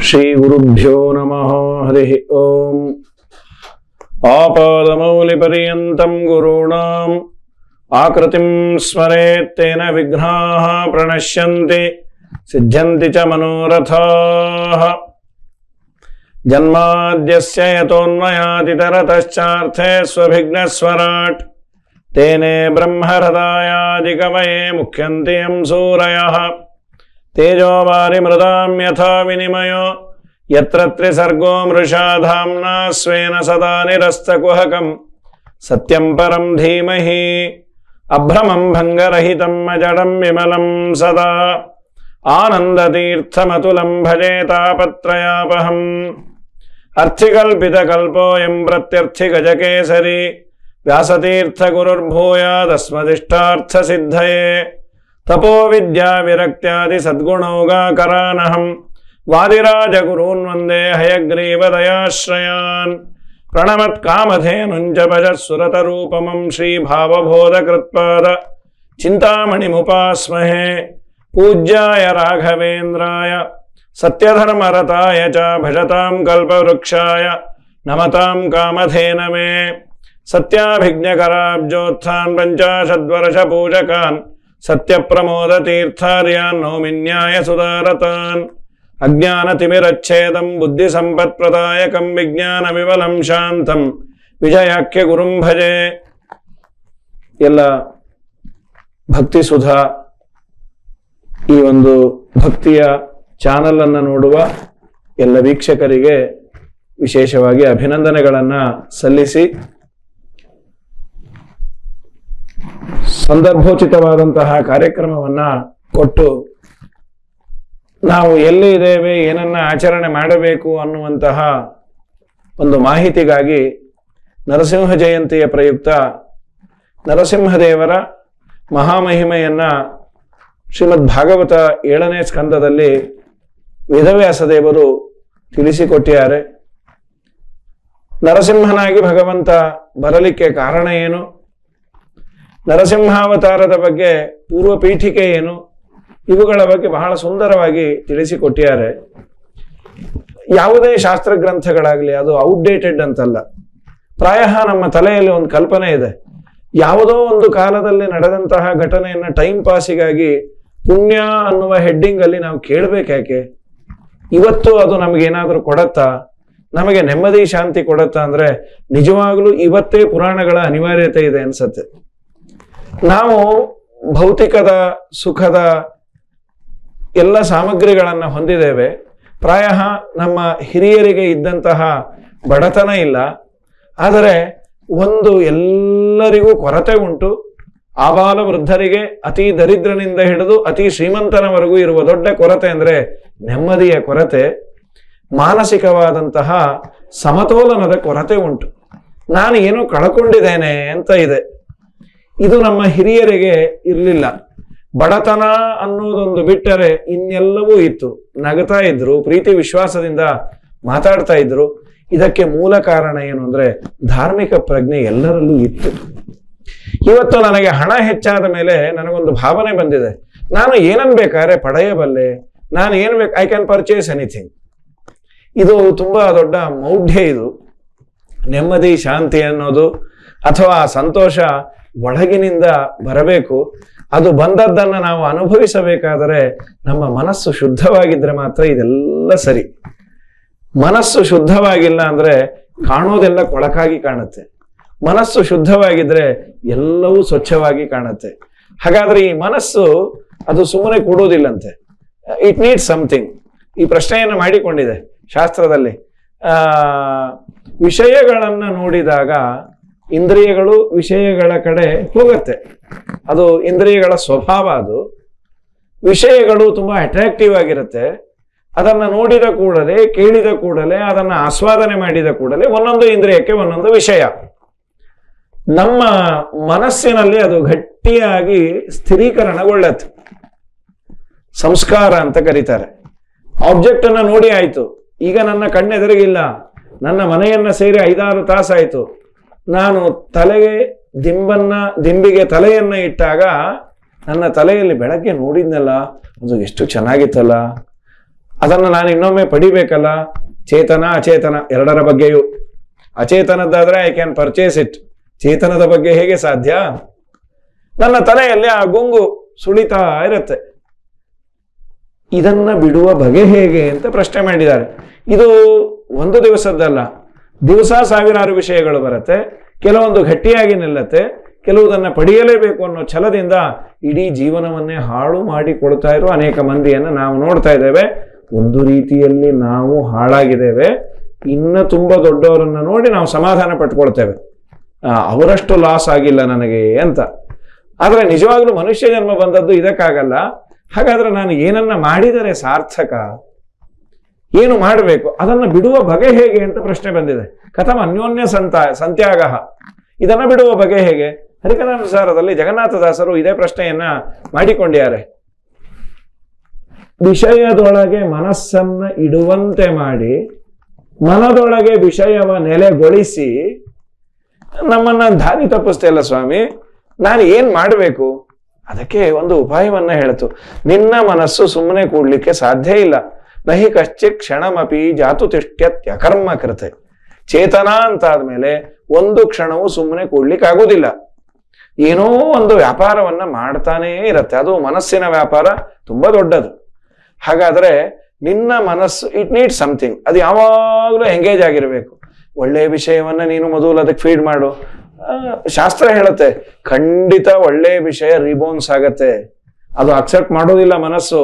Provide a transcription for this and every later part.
श्रीगुरुभ्यो नमः हरिः ओम् आपादमौलिपर्यन्तं गुरूणाम् आकृतिं स्मरेत्तेन विघ्नाः प्रणश्यन्ति सिद्ध्यन्ति च मनोरथाः जन्माद्यस्य यतोन्मयादितरतश्चार्थे स्वभिघ्नस्वराट् तेने ब्रह्महृदायादिकवये मुख्यन्ति यं सूरयः तेजो वारिमृदां यथा विनिमयो यत्र त्रिसर्गो मृषा धाम्ना स्वेन सदा निरस्तकुहकम् सत्यं परं धीमहि अभ्रमं भङ्गरहितम् अजडं विमलं सदा आनन्दतीर्थमतुलं भजे तापत्रयापहम् अर्थिकल्पितकल्पोऽयं प्रत्यर्थिगजकेसरी व्यासतीर्थगुरुर्भूयादस्मदिष्टार्थसिद्धये तपो विद्या विरक्त्यादि सद्गुणौगाकरानहम् वादिराजगुरून् वन्दे हयग्रीवदयाश्रयान् प्रणमत्कामधेनुञ्च भजः सुरतरूपमं श्रीभावबोधकृत्पाद चिन्तामणिमुपास्महे पूज्याय राघवेन्द्राय सत्यधर्मरताय च भजतां कल्पवृक्षाय नमतां कामधेनमे सत्याभिज्ञकराब्जोत्थान् पञ्चाशद्वर्षपूजकान् सत्यप्रमोदतीर्थार्यान् नौमिन्याय सुदारतान् अज्ञानतिमिरच्छेदं बुद्धिसम्पत्प्रदायकं विज्ञानविमलं ಶಾಂತಂ ವಿಜಯಾಖ್ಯ ಗುರುಂ ಭಜೆ ಎಲ್ಲ ಭಕ್ತಿ ಸುಧಾ ಈ ಒಂದು ಭಕ್ತಿಯ ಚಾನಲ್ ಅನ್ನು ನೋಡುವ ಎಲ್ಲ ವೀಕ್ಷಕರಿಗೆ ವಿಶೇಷವಾಗಿ ಅಭಿನಂದನೆಗಳನ್ನ ಸಲ್ಲಿಸಿ ಸಂದರ್ಭೋಚಿತವಾದಂತಹ ಕಾರ್ಯಕ್ರಮವನ್ನ ಕೊಟ್ಟು ನಾವು ಎಲ್ಲಿ ಇದ್ದೇವೆ ಏನನ್ನ ಆಚರಣೆ ಮಾಡಬೇಕು ಅನ್ನುವಂತಹ ಒಂದು ಮಾಹಿತಿಗಾಗಿ ನರಸಿಂಹ ಜಯಂತಿಯ ಪ್ರಯುಕ್ತ ನರಸಿಂಹದೇವರ ಮಹಾಮಹಿಮೆಯನ್ನ ಶ್ರೀಮದ್ ಭಾಗವತ ಏಳನೇ ಸ್ಕಂದದಲ್ಲಿ ವೇದವ್ಯಾಸ ದೇವರು ತಿಳಿಸಿಕೊಟ್ಟಿದ್ದಾರೆ ನರಸಿಂಹನಾಗಿ ಭಗವಂತ ಬರಲಿಕ್ಕೆ ಕಾರಣ ಏನು ನರಸಿಂಹಾವತಾರದ ಬಗ್ಗೆ ಪೂರ್ವ ಪೀಠಿಕೆ ಏನು ಇವುಗಳ ಬಗ್ಗೆ ಬಹಳ ಸುಂದರವಾಗಿ ತಿಳಿಸಿಕೊಟ್ಟಿದ್ದಾರೆ ಯಾವುದೇ ಶಾಸ್ತ್ರ ಗ್ರಂಥಗಳಾಗಲಿ ಅದು ಔಟ್ಡೇಟೆಡ್ ಅಂತಲ್ಲ ಪ್ರಾಯ ನಮ್ಮ ತಲೆಯಲ್ಲಿ ಒಂದು ಕಲ್ಪನೆ ಇದೆ ಯಾವುದೋ ಒಂದು ಕಾಲದಲ್ಲಿ ನಡೆದಂತಹ ಘಟನೆಯನ್ನ ಟೈಮ್ ಪಾಸಿಗಾಗಿ ಪುಣ್ಯ ಅನ್ನುವ ಹೆಡ್ಡಿಂಗ್ ಅಲ್ಲಿ ನಾವು ಕೇಳ್ಬೇಕ್ಯಾಕೆ ಇವತ್ತು ಅದು ನಮಗೇನಾದ್ರೂ ಕೊಡತ್ತಾ ನಮಗೆ ನೆಮ್ಮದಿ ಶಾಂತಿ ಕೊಡತ್ತಾ ಅಂದ್ರೆ ನಿಜವಾಗ್ಲೂ ಇವತ್ತೇ ಪುರಾಣಗಳ ಅನಿವಾರ್ಯತೆ ಇದೆ ಅನ್ಸತ್ತೆ ನಾವು ಭೌತಿಕದ ಸುಖದ ಎಲ್ಲ ಸಾಮಗ್ರಿಗಳನ್ನ ಹೊಂದಿದ್ದೇವೆ ಪ್ರಾಯ ನಮ್ಮ ಹಿರಿಯರಿಗೆ ಇದ್ದಂತಹ ಬಡತನ ಇಲ್ಲ ಆದರೆ ಒಂದು ಎಲ್ಲರಿಗೂ ಕೊರತೆ ಉಂಟು ಆಬಾಲ ವೃದ್ಧರಿಗೆ ಅತಿ ದರಿದ್ರನಿಂದ ಹಿಡಿದು ಅತಿ ಶ್ರೀಮಂತನವರೆಗೂ ಇರುವ ದೊಡ್ಡ ಕೊರತೆ ಅಂದ್ರೆ ನೆಮ್ಮದಿಯ ಕೊರತೆ ಮಾನಸಿಕವಾದಂತಹ ಸಮತೋಲನದ ಕೊರತೆ ಉಂಟು ನಾನು ಏನೋ ಕಳ್ಕೊಂಡಿದ್ದೇನೆ ಅಂತ ಇದೆ ಇದು ನಮ್ಮ ಹಿರಿಯರಿಗೆ ಇರಲಿಲ್ಲ ಬಡತನ ಅನ್ನೋದೊಂದು ಬಿಟ್ಟರೆ ಇನ್ನೆಲ್ಲವೂ ಇತ್ತು ನಗತಾ ಇದ್ರು ಪ್ರೀತಿ ವಿಶ್ವಾಸದಿಂದ ಮಾತಾಡ್ತಾ ಇದ್ರು ಇದಕ್ಕೆ ಮೂಲ ಕಾರಣ ಏನು ಅಂದ್ರೆ ಧಾರ್ಮಿಕ ಪ್ರಜ್ಞೆ ಎಲ್ಲರಲ್ಲೂ ಇತ್ತು ಇವತ್ತು ನನಗೆ ಹಣ ಹೆಚ್ಚಾದ ಮೇಲೆ ನನಗೊಂದು ಭಾವನೆ ಬಂದಿದೆ ನಾನು ಏನನ್ ಬೇಕಾದ್ರೆ ಪಡೆಯಬಲ್ಲೆ ನಾನು ಏನ್ ಬೇಕು ಐ ಕ್ಯಾನ್ ಪರ್ಚೇಸ್ ಎನಿಥಿಂಗ್ ಇದು ತುಂಬಾ ದೊಡ್ಡ ಮೌಢ್ಯ ಇದು ನೆಮ್ಮದಿ ಶಾಂತಿ ಅನ್ನೋದು ಅಥವಾ ಸಂತೋಷ ಒಳಗಿನಿಂದ ಬರಬೇಕು ಅದು ಬಂದದ್ದನ್ನು ನಾವು ಅನುಭವಿಸಬೇಕಾದರೆ ನಮ್ಮ ಮನಸ್ಸು ಶುದ್ಧವಾಗಿದ್ರೆ ಮಾತ್ರ ಇದೆಲ್ಲ ಸರಿ ಮನಸ್ಸು ಶುದ್ಧವಾಗಿಲ್ಲ ಅಂದ್ರೆ ಕಾಣೋದೆಲ್ಲ ಕೊಳಕಾಗಿ ಕಾಣುತ್ತೆ ಮನಸ್ಸು ಶುದ್ಧವಾಗಿದ್ರೆ ಎಲ್ಲವೂ ಸ್ವಚ್ಛವಾಗಿ ಕಾಣುತ್ತೆ ಹಾಗಾದ್ರೆ ಈ ಮನಸ್ಸು ಅದು ಸುಮ್ಮನೆ ಕೊಡೋದಿಲ್ಲಂತೆ ಇಟ್ ನೀಡ್ ಸಮಥಿಂಗ್ ಈ ಪ್ರಶ್ನೆಯನ್ನು ಮಾಡಿಕೊಂಡಿದೆ ಶಾಸ್ತ್ರದಲ್ಲಿ ಆ ವಿಷಯಗಳನ್ನ ನೋಡಿದಾಗ ಇಂದ್ರಿಯಗಳು ವಿಷಯಗಳ ಕಡೆ ಹೋಗುತ್ತೆ ಅದು ಇಂದ್ರಿಯಗಳ ಸ್ವಭಾವ ಅದು ವಿಷಯಗಳು ತುಂಬಾ ಅಟ್ರಾಕ್ಟಿವ್ ಆಗಿರುತ್ತೆ ಅದನ್ನ ನೋಡಿದ ಕೂಡಲೇ ಕೇಳಿದ ಕೂಡಲೇ ಅದನ್ನ ಆಸ್ವಾದನೆ ಮಾಡಿದ ಕೂಡಲೇ ಒಂದೊಂದು ಇಂದ್ರಿಯಕ್ಕೆ ಒಂದೊಂದು ವಿಷಯ ನಮ್ಮ ಮನಸ್ಸಿನಲ್ಲಿ ಅದು ಗಟ್ಟಿಯಾಗಿ ಸ್ಥಿರೀಕರಣಗೊಳ್ಳತ್ತೆ ಸಂಸ್ಕಾರ ಅಂತ ಕರೀತಾರೆ ಆಬ್ಜೆಕ್ಟ್ ಅನ್ನ ನೋಡಿ ಆಯ್ತು ಈಗ ನನ್ನ ಕಣ್ಣೆದುರಿಗಿಲ್ಲ ನನ್ನ ಮನೆಯನ್ನ ಸೇರಿ ಐದಾರು ತಾಸಾಯ್ತು ನಾನು ತಲೆಗೆ ದಿಂಬನ್ನ ದಿಂಬಿಗೆ ತಲೆಯನ್ನ ಇಟ್ಟಾಗ ನನ್ನ ತಲೆಯಲ್ಲಿ ಬೆಳಗ್ಗೆ ನೋಡಿದ್ನಲ್ಲ ಅದು ಎಷ್ಟು ಚೆನ್ನಾಗಿತ್ತಲ್ಲ ಅದನ್ನು ನಾನು ಇನ್ನೊಮ್ಮೆ ಪಡಿಬೇಕಲ್ಲ ಚೇತನ ಅಚೇತನ ಎರಡರ ಬಗ್ಗೆಯೂ ಅಚೇತನದ್ದಾದ್ರೆ ಐ ಕ್ಯಾನ್ ಪರ್ಚೇಸ್ ಇಟ್ ಚೇತನದ ಬಗ್ಗೆ ಹೇಗೆ ಸಾಧ್ಯ ನನ್ನ ತಲೆಯಲ್ಲಿ ಆ ಗುಂಗು ಸುಳಿತಾ ಇರುತ್ತೆ ಇದನ್ನ ಬಿಡುವ ಬಗೆ ಹೇಗೆ ಅಂತ ಪ್ರಶ್ನೆ ಮಾಡಿದ್ದಾರೆ ಇದು ಒಂದು ದಿವಸದ್ದಲ್ಲ ದಿವಸ ಸಾವಿರಾರು ವಿಷಯಗಳು ಬರುತ್ತೆ ಕೆಲವೊಂದು ಗಟ್ಟಿಯಾಗಿ ನಿಲ್ಲತ್ತೆ ಕೆಲವುದನ್ನ ಪಡೆಯಲೇಬೇಕು ಅನ್ನೋ ಛಲದಿಂದ ಇಡೀ ಜೀವನವನ್ನೇ ಹಾಳು ಮಾಡಿ ಕೊಡ್ತಾ ಇರೋ ಅನೇಕ ಮಂದಿಯನ್ನು ನಾವು ನೋಡ್ತಾ ಇದ್ದೇವೆ ಒಂದು ರೀತಿಯಲ್ಲಿ ನಾವು ಹಾಳಾಗಿದ್ದೇವೆ ಇನ್ನು ತುಂಬಾ ದೊಡ್ಡವರನ್ನ ನೋಡಿ ನಾವು ಸಮಾಧಾನ ಪಟ್ಕೊಳ್ತೇವೆ ಆ, ಅವರಷ್ಟು ಲಾಸ್ ಆಗಿಲ್ಲ ನನಗೆ ಅಂತ ಆದ್ರೆ ನಿಜವಾಗ್ಲೂ ಮನುಷ್ಯ ಜನ್ಮ ಬಂದದ್ದು ಇದಕ್ಕಾಗಲ್ಲ ಹಾಗಾದ್ರೆ ನಾನು ಏನನ್ನ ಮಾಡಿದರೆ ಸಾರ್ಥಕ ಏನು ಮಾಡಬೇಕು ಅದನ್ನ ಬಿಡುವ ಬಗೆ ಹೇಗೆ ಅಂತ ಪ್ರಶ್ನೆ ಬಂದಿದೆ ಕಥಮ ಅನ್ಯೋನ್ಯ ಸಂತ ಸಂತ್ಯಾಗ ಇದನ್ನ ಬಿಡುವ ಬಗೆ ಹೇಗೆ ಹರಿಕಥಾನುಸಾರದಲ್ಲಿ ಜಗನ್ನಾಥದಾಸರು ಇದೇ ಪ್ರಶ್ನೆಯನ್ನ ಮಾಡಿಕೊಂಡಿದ್ದಾರೆ ವಿಷಯದೊಳಗೆ ಮನಸ್ಸನ್ನ ಇಡುವಂತೆ ಮಾಡಿ ಮನದೊಳಗೆ ವಿಷಯವ ನೆಲೆಗೊಳಿಸಿ ನಮ್ಮನ್ನ ದಾರಿ ತಪ್ಪಿಸ್ತಿಲ್ಲ ಸ್ವಾಮಿ ನಾನು ಏನ್ ಮಾಡಬೇಕು ಅದಕ್ಕೆ ಒಂದು ಉಪಾಯವನ್ನ ಹೇಳ್ತು ನಿನ್ನ ಮನಸ್ಸು ಸುಮ್ಮನೆ ಕೂಡ್ಲಿಕ್ಕೆ ಸಾಧ್ಯ ಇಲ್ಲ ನಹಿ ಕಶ್ಚಿ ಕ್ಷಣಮಪಿ ಜಾತು ತಿಷ್ಟ್ಯತ್ಯಕರ್ಮ ಕೃತೆ ಚೇತನ ಅಂತಾದ್ಮೇಲೆ ಒಂದು ಕ್ಷಣವು ಸುಮ್ಮನೆ ಕೂಡ್ಲಿಕ್ಕೆ ಆಗೋದಿಲ್ಲ ಏನೋ ಒಂದು ವ್ಯಾಪಾರವನ್ನ ಮಾಡ್ತಾನೇ ಇರತ್ತೆ ಅದು ಮನಸ್ಸಿನ ವ್ಯಾಪಾರ ತುಂಬಾ ದೊಡ್ಡದು ಹಾಗಾದ್ರೆ ನಿನ್ನ ಮನಸ್ಸು ಇಟ್ ನೀಡ್ ಸಮಥಿಂಗ್ ಅದು ಯಾವಾಗಲೂ ಎಂಗೇಜ್ ಆಗಿರಬೇಕು ಒಳ್ಳೆಯ ವಿಷಯವನ್ನ ನೀನು ಮೊದಲು ಅದಕ್ಕೆ ಫೀಡ್ ಮಾಡು ಆ, ಶಾಸ್ತ್ರ ಹೇಳುತ್ತೆ ಖಂಡಿತ ಒಳ್ಳೆಯ ವಿಷಯ ರಿಬೋನ್ಸ್ ಆಗತ್ತೆ ಅದು ಅಕ್ಸೆಪ್ಟ್ ಮಾಡೋದಿಲ್ಲ ಮನಸ್ಸು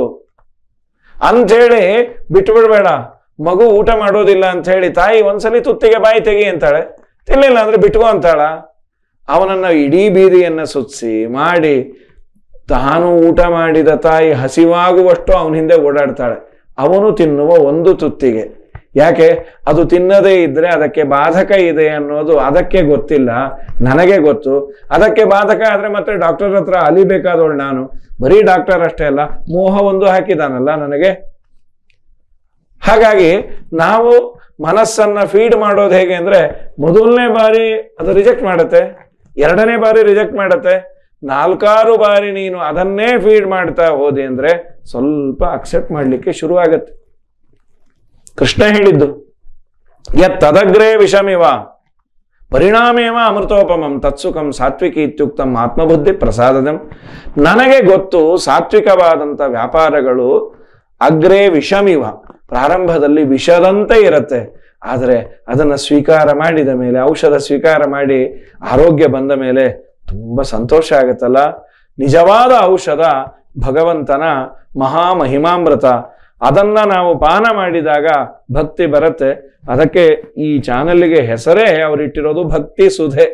ಅಂಥೇಳಿ ಬಿಟ್ಟು ಬಿಡಬೇಡ ಮಗು ಊಟ ಮಾಡೋದಿಲ್ಲ ಅಂತ ಹೇಳಿ ತಾಯಿ ಒಂದ್ಸಲಿ ತುತ್ತಿಗೆ ಬಾಯಿ ತೆಗಿ ಅಂತಾಳೆ ತಿನ್ಲಿಲ್ಲ ಅಂದ್ರೆ ಬಿಟ್ಕೋ ಅಂತಾಳ ಅವನನ್ನ ಇಡೀ ಬೀದಿಯನ್ನ ಸುತ್ತಿಸಿ ಮಾಡಿ ತಾನು ಊಟ ಮಾಡಿದ ತಾಯಿ ಹಸಿವಾಗುವಷ್ಟು ಅವನ ಹಿಂದೆ ಓಡಾಡ್ತಾಳೆ ಅವನು ತಿನ್ನುವ ಒಂದು ತುತ್ತಿಗೆ ಯಾಕೆ ಅದು ತಿನ್ನದೇ ಇದ್ರೆ ಅದಕ್ಕೆ ಬಾಧಕ ಇದೆ ಅನ್ನೋದು ಅದಕ್ಕೆ ಗೊತ್ತಿಲ್ಲ ನನಗೆ ಗೊತ್ತು ಅದಕ್ಕೆ ಬಾಧಕ ಆದ್ರೆ ಮತ್ತೆ ಡಾಕ್ಟರ್ ಹತ್ರ ಅಲಿಬೇಕಾದವಳು ನಾನು ಬರೀ ಡಾಕ್ಟರ್ ಅಷ್ಟೇ ಅಲ್ಲ ಮೋಹ ಒಂದು ಹಾಕಿದಾನಲ್ಲ ನನಗೆ ಹಾಗಾಗಿ ನಾವು ಮನಸ್ಸನ್ನ ಫೀಡ್ ಮಾಡೋದು ಹೇಗೆ ಅಂದ್ರೆ ಮೊದಲನೇ ಬಾರಿ ಅದು ರಿಜೆಕ್ಟ್ ಮಾಡುತ್ತೆ ಎರಡನೇ ಬಾರಿ ರಿಜೆಕ್ಟ್ ಮಾಡುತ್ತೆ ನಾಲ್ಕಾರು ಬಾರಿ ನೀನು ಅದನ್ನೇ ಫೀಡ್ ಮಾಡ್ತಾ ಹೋದೆ ಅಂದ್ರೆ ಸ್ವಲ್ಪ ಅಕ್ಸೆಪ್ಟ್ ಮಾಡ್ಲಿಕ್ಕೆ ಶುರು ಆಗತ್ತೆ ಕೃಷ್ಣ ಹೇಳಿದ್ದು ಯತ್ತದಗ್ರೇ ವಿಷಮಿವ ಪರಿಣಾಮೇವ ಅಮೃತೋಪಮಂ ತತ್ಸುಖಂ ಸಾತ್ವಿಕ ಇತ್ಯುಕ್ತಂ ಆತ್ಮಬುದ್ಧಿ ಪ್ರಸಾದದಂ ನನಗೆ ಗೊತ್ತು ಸಾತ್ವಿಕವಾದಂಥ ವ್ಯಾಪಾರಗಳು ಅಗ್ರೇ ವಿಷಮಿವ ಪ್ರಾರಂಭದಲ್ಲಿ ವಿಷದಂತೆ ಇರುತ್ತೆ ಆದರೆ ಅದನ್ನು ಸ್ವೀಕಾರ ಮಾಡಿದ ಮೇಲೆ ಔಷಧ ಸ್ವೀಕಾರ ಮಾಡಿ ಆರೋಗ್ಯ ಬಂದ ಮೇಲೆ ತುಂಬ ಸಂತೋಷ ಆಗುತ್ತಲ್ಲ ನಿಜವಾದ ಔಷಧ ಭಗವಂತನ ಮಹಾಮಹಿಮಾಮೃತ ಅದನ್ನ ನಾವು ಪಾನ ಮಾಡಿದಾಗ ಭಕ್ತಿ ಬರುತ್ತೆ ಅದಕ್ಕೆ ಈ ಚಾನಲ್ಗೆ ಹೆಸರೇ ಅವರಿಟ್ಟಿರೋದು ಭಕ್ತಿ ಸುಧೆ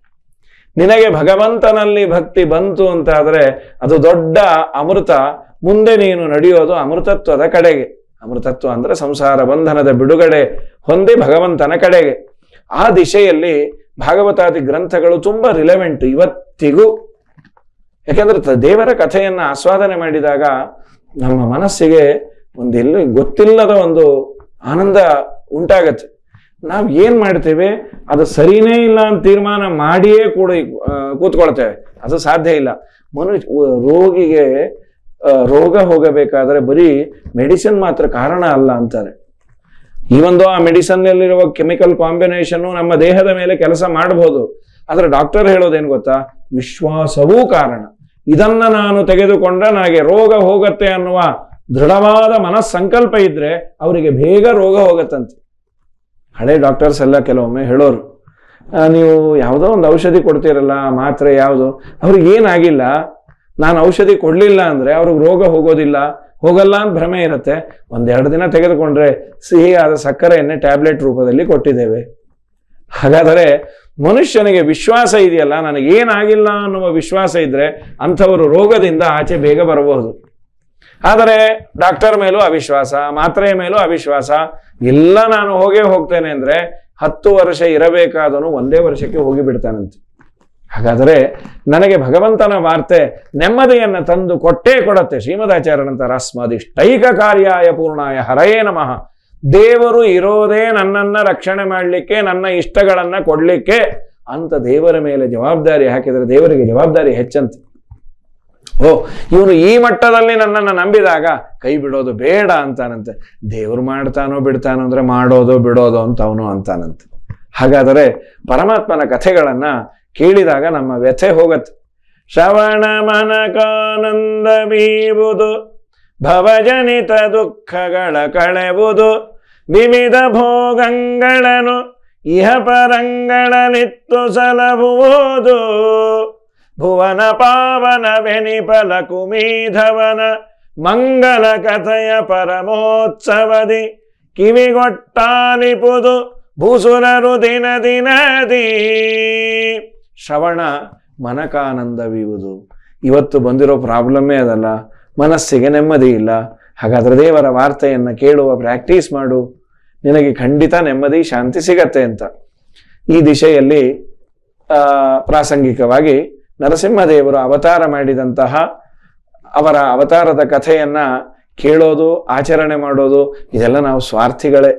ನಿನಗೆ ಭಗವಂತನಲ್ಲಿ ಭಕ್ತಿ ಬಂತು ಅಂತಾದ್ರೆ ಅದು ದೊಡ್ಡ ಅಮೃತ ಮುಂದೆ ನೀನು ನಡೆಯೋದು ಅಮೃತತ್ವದ ಕಡೆಗೆ ಅಮೃತತ್ವ ಅಂದ್ರೆ ಸಂಸಾರ ಬಂಧನದ ಬಿಡುಗಡೆ ಹೊಂದಿ ಭಗವಂತನ ಕಡೆಗೆ ಆ ದಿಶೆಯಲ್ಲಿ ಭಾಗವತಾದಿ ಗ್ರಂಥಗಳು ತುಂಬಾ ರಿಲೆವೆಂಟ್ ಇವತ್ತಿಗೂ ಯಾಕೆಂದ್ರೆ ತ- ದೇವರ ಕಥೆಯನ್ನ ಆಸ್ವಾದನೆ ಮಾಡಿದಾಗ ನಮ್ಮ ಮನಸ್ಸಿಗೆ ಒಂದು ಎಲ್ಲಿ ಗೊತ್ತಿಲ್ಲದ ಒಂದು ಆನಂದ ಉಂಟಾಗತ್ತೆ ನಾವು ಏನ್ ಮಾಡ್ತೇವೆ ಅದು ಸರಿನೇ ಇಲ್ಲ ಅಂತ ತೀರ್ಮಾನ ಮಾಡಿಯೇ ಕೂಡ ಆ, ಕೂತ್ಕೊಳ್ತೇವೆ ಅದು ಸಾಧ್ಯ ಇಲ್ಲ ಮನುಷ್ಯ ರೋಗಿಗೆ ಆ, ರೋಗ ಹೋಗಬೇಕಾದ್ರೆ ಬರೀ ಮೆಡಿಸಿನ್ ಮಾತ್ರ ಕಾರಣ ಅಲ್ಲ ಅಂತಾರೆ ಈ ಒಂದು ಆ ಮೆಡಿಸನ್ ನಲ್ಲಿರುವ ಕೆಮಿಕಲ್ ಕಾಂಬಿನೇಷನ್ ನಮ್ಮ ದೇಹದ ಮೇಲೆ ಕೆಲಸ ಮಾಡಬಹುದು ಆದ್ರೆ ಡಾಕ್ಟರ್ ಹೇಳೋದೇನು ಗೊತ್ತಾ ವಿಶ್ವಾಸವೂ ಕಾರಣ ಇದನ್ನ ನಾನು ತೆಗೆದುಕೊಂಡ್ರೆ ನನಗೆ ರೋಗ ಹೋಗತ್ತೆ ಅನ್ನುವ ದೃಢವಾದ ಮನಸ್ಸಂಕಲ್ಪ ಇದ್ರೆ ಅವರಿಗೆ ಬೇಗ ರೋಗ ಹೋಗತ್ತಂತೆ ಹಳೆ ಡಾಕ್ಟರ್ಸ್ ಎಲ್ಲ ಕೆಲವೊಮ್ಮೆ ಹೇಳೋರು ಆ, ನೀವು ಯಾವುದೋ ಒಂದು ಔಷಧಿ ಕೊಡ್ತೀರಲ್ಲ ಮಾತ್ರೆ ಯಾವುದು ಅವ್ರಿಗೆ ಏನಾಗಿಲ್ಲ ನಾನು ಔಷಧಿ ಕೊಡ್ಲಿಲ್ಲ ಅಂದ್ರೆ ಅವ್ರಿಗೆ ರೋಗ ಹೋಗೋದಿಲ್ಲ ಹೋಗಲ್ಲ ಅಂತ ಭ್ರಮೆ ಇರುತ್ತೆ ಒಂದೆರಡು ದಿನ ತೆಗೆದುಕೊಂಡ್ರೆ ಸಿಹಿಯಾದ ಸಕ್ಕರೆಯನ್ನೇ ಟ್ಯಾಬ್ಲೆಟ್ ರೂಪದಲ್ಲಿ ಕೊಟ್ಟಿದ್ದೇವೆ ಹಾಗಾದರೆ ಮನುಷ್ಯನಿಗೆ ವಿಶ್ವಾಸ ಇದೆಯಲ್ಲ ನನಗೇನಾಗಿಲ್ಲ ಅನ್ನುವ ವಿಶ್ವಾಸ ಇದ್ರೆ ಅಂಥವರು ರೋಗದಿಂದ ಆಚೆ ಬೇಗ ಬರಬಹುದು ಆದರೆ ಡಾಕ್ಟರ್ ಮೇಲೂ ಅವಿಶ್ವಾಸ ಮಾತ್ರೆಯ ಮೇಲೂ ಅವಿಶ್ವಾಸ ಎಲ್ಲ ನಾನು ಹೋಗೇ ಹೋಗ್ತೇನೆ ಅಂದ್ರೆ ಹತ್ತು ವರ್ಷ ಇರಬೇಕಾದನು ಒಂದೇ ವರ್ಷಕ್ಕೆ ಹೋಗಿ ಬಿಡ್ತಾನಂತೆ ಹಾಗಾದರೆ ನನಗೆ ಭಗವಂತನ ವಾರ್ತೆ ನೆಮ್ಮದಿಯನ್ನ ತಂದು ಕೊಟ್ಟೇ ಕೊಡತ್ತೆ ಶ್ರೀಮದಾಚಾರ್ಯನಂತರ ಸ್ಮದಿಷ್ಟೈಕ ಕಾರ್ಯಾಯ ಪೂರ್ಣಾಯ ಹರಯೇ ನಮಃ ದೇವರು ಇರೋದೇ ನನ್ನನ್ನ ರಕ್ಷಣೆ ಮಾಡಲಿಕ್ಕೆ ನನ್ನ ಇಷ್ಟಗಳನ್ನ ಕೊಡ್ಲಿಕ್ಕೆ ಅಂತ ದೇವರ ಮೇಲೆ ಜವಾಬ್ದಾರಿ ಹಾಕಿದರೆ ದೇವರಿಗೆ ಜವಾಬ್ದಾರಿ ಹೆಚ್ಚಂತೆ ಓ ಇವನು ಈ ಮಟ್ಟದಲ್ಲಿ ನನ್ನನ್ನು ನಂಬಿದಾಗ ಕೈ ಬಿಡೋದು ಬೇಡ ಅಂತಾನಂತೆ ದೇವ್ರು ಮಾಡ್ತಾನೋ ಬಿಡ್ತಾನೋ ಅಂದ್ರೆ ಮಾಡೋದು ಬಿಡೋದು ಅಂತ ಅವನು ಅಂತಾನಂತೆ ಹಾಗಾದರೆ ಪರಮಾತ್ಮನ ಕಥೆಗಳನ್ನ ಕೇಳಿದಾಗ ನಮ್ಮ ವ್ಯಥೆ ಹೋಗತ್ತೆ ಶ್ರವಣ ಮನಕಾನಂದ ಬೀವುದು ಭವಜನಿತ ದುಃಖಗಳ ಕಳೆವುದು ವಿವಿಧ ಭೋಗಗಳನ್ನು ಇಹ ಪರಂಗಳಲಿತ್ತು ಸಲಹುವುದು ಭುವನ ಪಾವನ ಬೆನಿಪಲ ಕುಮೀಧವನ ಮಂಗಲ ಕಥೆಯ ಪರಮೋತ್ಸವದಿ ಕಿವಿಗೊಟ್ಟಾಲಿಪುದು ಭೂಸುರರು ದಿನ ದಿನದಿ ಶ್ರವಣ ಮನಕಾನಂದವಿಯುವುದು ಇವತ್ತು ಬಂದಿರೋ ಪ್ರಾಬ್ಲಮ್ಮೇ ಅದಲ್ಲ ಮನಸ್ಸಿಗೆ ನೆಮ್ಮದಿ ಇಲ್ಲ ಹಾಗಾದ್ರೆ ದೇವರ ವಾರ್ತೆಯನ್ನು ಕೇಳುವ ಪ್ರಾಕ್ಟೀಸ್ ಮಾಡು ನಿನಗೆ ಖಂಡಿತ ನೆಮ್ಮದಿ ಶಾಂತಿ ಸಿಗತ್ತೆ ಅಂತ ಈ ದಿಶೆಯಲ್ಲಿ ಆ, ಪ್ರಾಸಂಗಿಕವಾಗಿ ನರಸಿಂಹದೇವರು ಅವತಾರ ಮಾಡಿದಂತಹ ಅವರ ಅವತಾರದ ಕಥೆಯನ್ನ ಕೇಳೋದು ಆಚರಣೆ ಮಾಡೋದು ಇದೆಲ್ಲ ನಾವು ಸ್ವಾರ್ಥಿಗಳೇ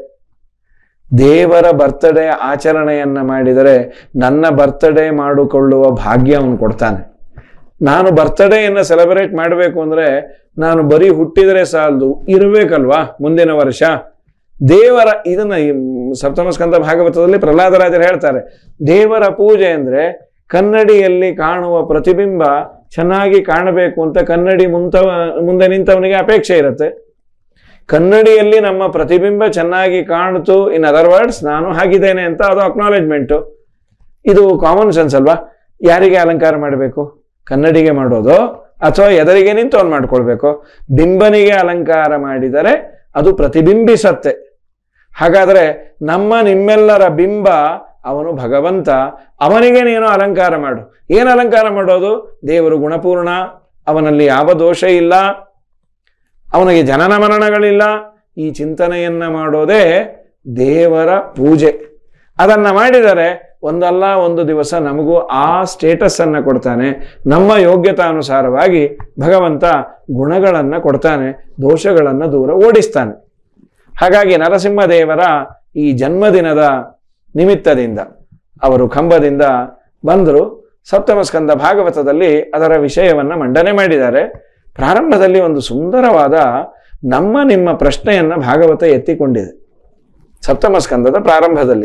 ದೇವರ ಬರ್ತ್ಡೇ ಆಚರಣೆಯನ್ನ ಮಾಡಿದರೆ ನನ್ನ ಬರ್ತ್ಡೇ ಮಾಡಿಕೊಳ್ಳುವ ಭಾಗ್ಯ ಅವನು ಕೊಡ್ತಾನೆ ನಾನು ಬರ್ತ್ಡೇಯನ್ನು ಸೆಲೆಬ್ರೇಟ್ ಮಾಡಬೇಕು ಅಂದ್ರೆ ನಾನು ಬರೀ ಹುಟ್ಟಿದರೆ ಸಾಲದು ಇರಬೇಕಲ್ವಾ ಮುಂದಿನ ವರ್ಷ ದೇವರ ಇದನ್ನ ಈ ಸಪ್ತಮ ಸ್ಕಂದ ಭಾಗವತದಲ್ಲಿ ಪ್ರಹ್ಲಾದರಾಜರು ಹೇಳ್ತಾರೆ ದೇವರ ಪೂಜೆ ಅಂದ್ರೆ ಕನ್ನಡಿಯಲ್ಲಿ ಕಾಣುವ ಪ್ರತಿಬಿಂಬ ಚೆನ್ನಾಗಿ ಕಾಣಬೇಕು ಅಂತ ಕನ್ನಡಿ ಮುಂತವ ಮುಂದೆ ನಿಂತವನಿಗೆ ಅಪೇಕ್ಷೆ ಇರುತ್ತೆ ಕನ್ನಡಿಯಲ್ಲಿ ನಮ್ಮ ಪ್ರತಿಬಿಂಬ ಚೆನ್ನಾಗಿ ಕಾಣಿತು ಇನ್ ಅದರ್ ವರ್ಡ್ಸ್ ನಾನು ಹಾಗಿದ್ದೇನೆ ಅಂತ ಅದು ಅಕ್ನಾಲೆಜ್ಮೆಂಟು ಇದು ಕಾಮನ್ ಸೆನ್ಸ್ ಅಲ್ವಾ ಯಾರಿಗೆ ಅಲಂಕಾರ ಮಾಡಬೇಕು ಕನ್ನಡಿಗೆ ಮಾಡೋದು ಅಥವಾ ಎದರಿಗೆ ನಿಂತು ಅವ್ನು ಮಾಡ್ಕೊಳ್ಬೇಕು ಬಿಂಬನಿಗೆ ಅಲಂಕಾರ ಮಾಡಿದರೆ ಅದು ಪ್ರತಿಬಿಂಬಿಸತ್ತೆ ಹಾಗಾದ್ರೆ ನಮ್ಮ ನಿಮ್ಮೆಲ್ಲರ ಬಿಂಬ ಅವನು ಭಗವಂತ ಅವನಿಗೆ ನೀನು ಅಲಂಕಾರ ಮಾಡು ಏನು ಅಲಂಕಾರ ಮಾಡೋದು ದೇವರು ಗುಣಪೂರ್ಣ ಅವನಲ್ಲಿ ಯಾವ ದೋಷ ಇಲ್ಲ ಅವನಿಗೆ ಜನನ ಮರಣಗಳಿಲ್ಲ ಈ ಚಿಂತನೆಯನ್ನ ಮಾಡೋದೇ ದೇವರ ಪೂಜೆ ಅದನ್ನ ಮಾಡಿದರೆ ಒಂದಲ್ಲ ಒಂದು ದಿವಸ ನಮಗೂ ಆ ಸ್ಟೇಟಸ್ ಅನ್ನ ಕೊಡ್ತಾನೆ ನಮ್ಮ ಯೋಗ್ಯತಾನುಸಾರವಾಗಿ ಭಗವಂತ ಗುಣಗಳನ್ನ ಕೊಡ್ತಾನೆ ದೋಷಗಳನ್ನ ದೂರ ಓಡಿಸ್ತಾನೆ ಹಾಗಾಗಿ ನರಸಿಂಹದೇವರ ಈ ಜನ್ಮದಿನದ ನಿಮಿತ್ತದಿಂದ ಅವರು ಕಂಬದಿಂದ ಬಂದರು ಸಪ್ತಮ ಸ್ಕಂದ ಭಾಗವತದಲ್ಲಿ ಅದರ ವಿಷಯವನ್ನ ಮಂಡನೆ ಮಾಡಿದ್ದಾರೆ ಪ್ರಾರಂಭದಲ್ಲಿ ಒಂದು ಸುಂದರವಾದ ನಮ್ಮ ನಿಮ್ಮ ಪ್ರಶ್ನೆಯನ್ನ ಭಾಗವತ ಎತ್ತಿಕೊಂಡಿದೆ ಸಪ್ತಮ ಸ್ಕಂದದ ಪ್ರಾರಂಭದಲ್ಲಿ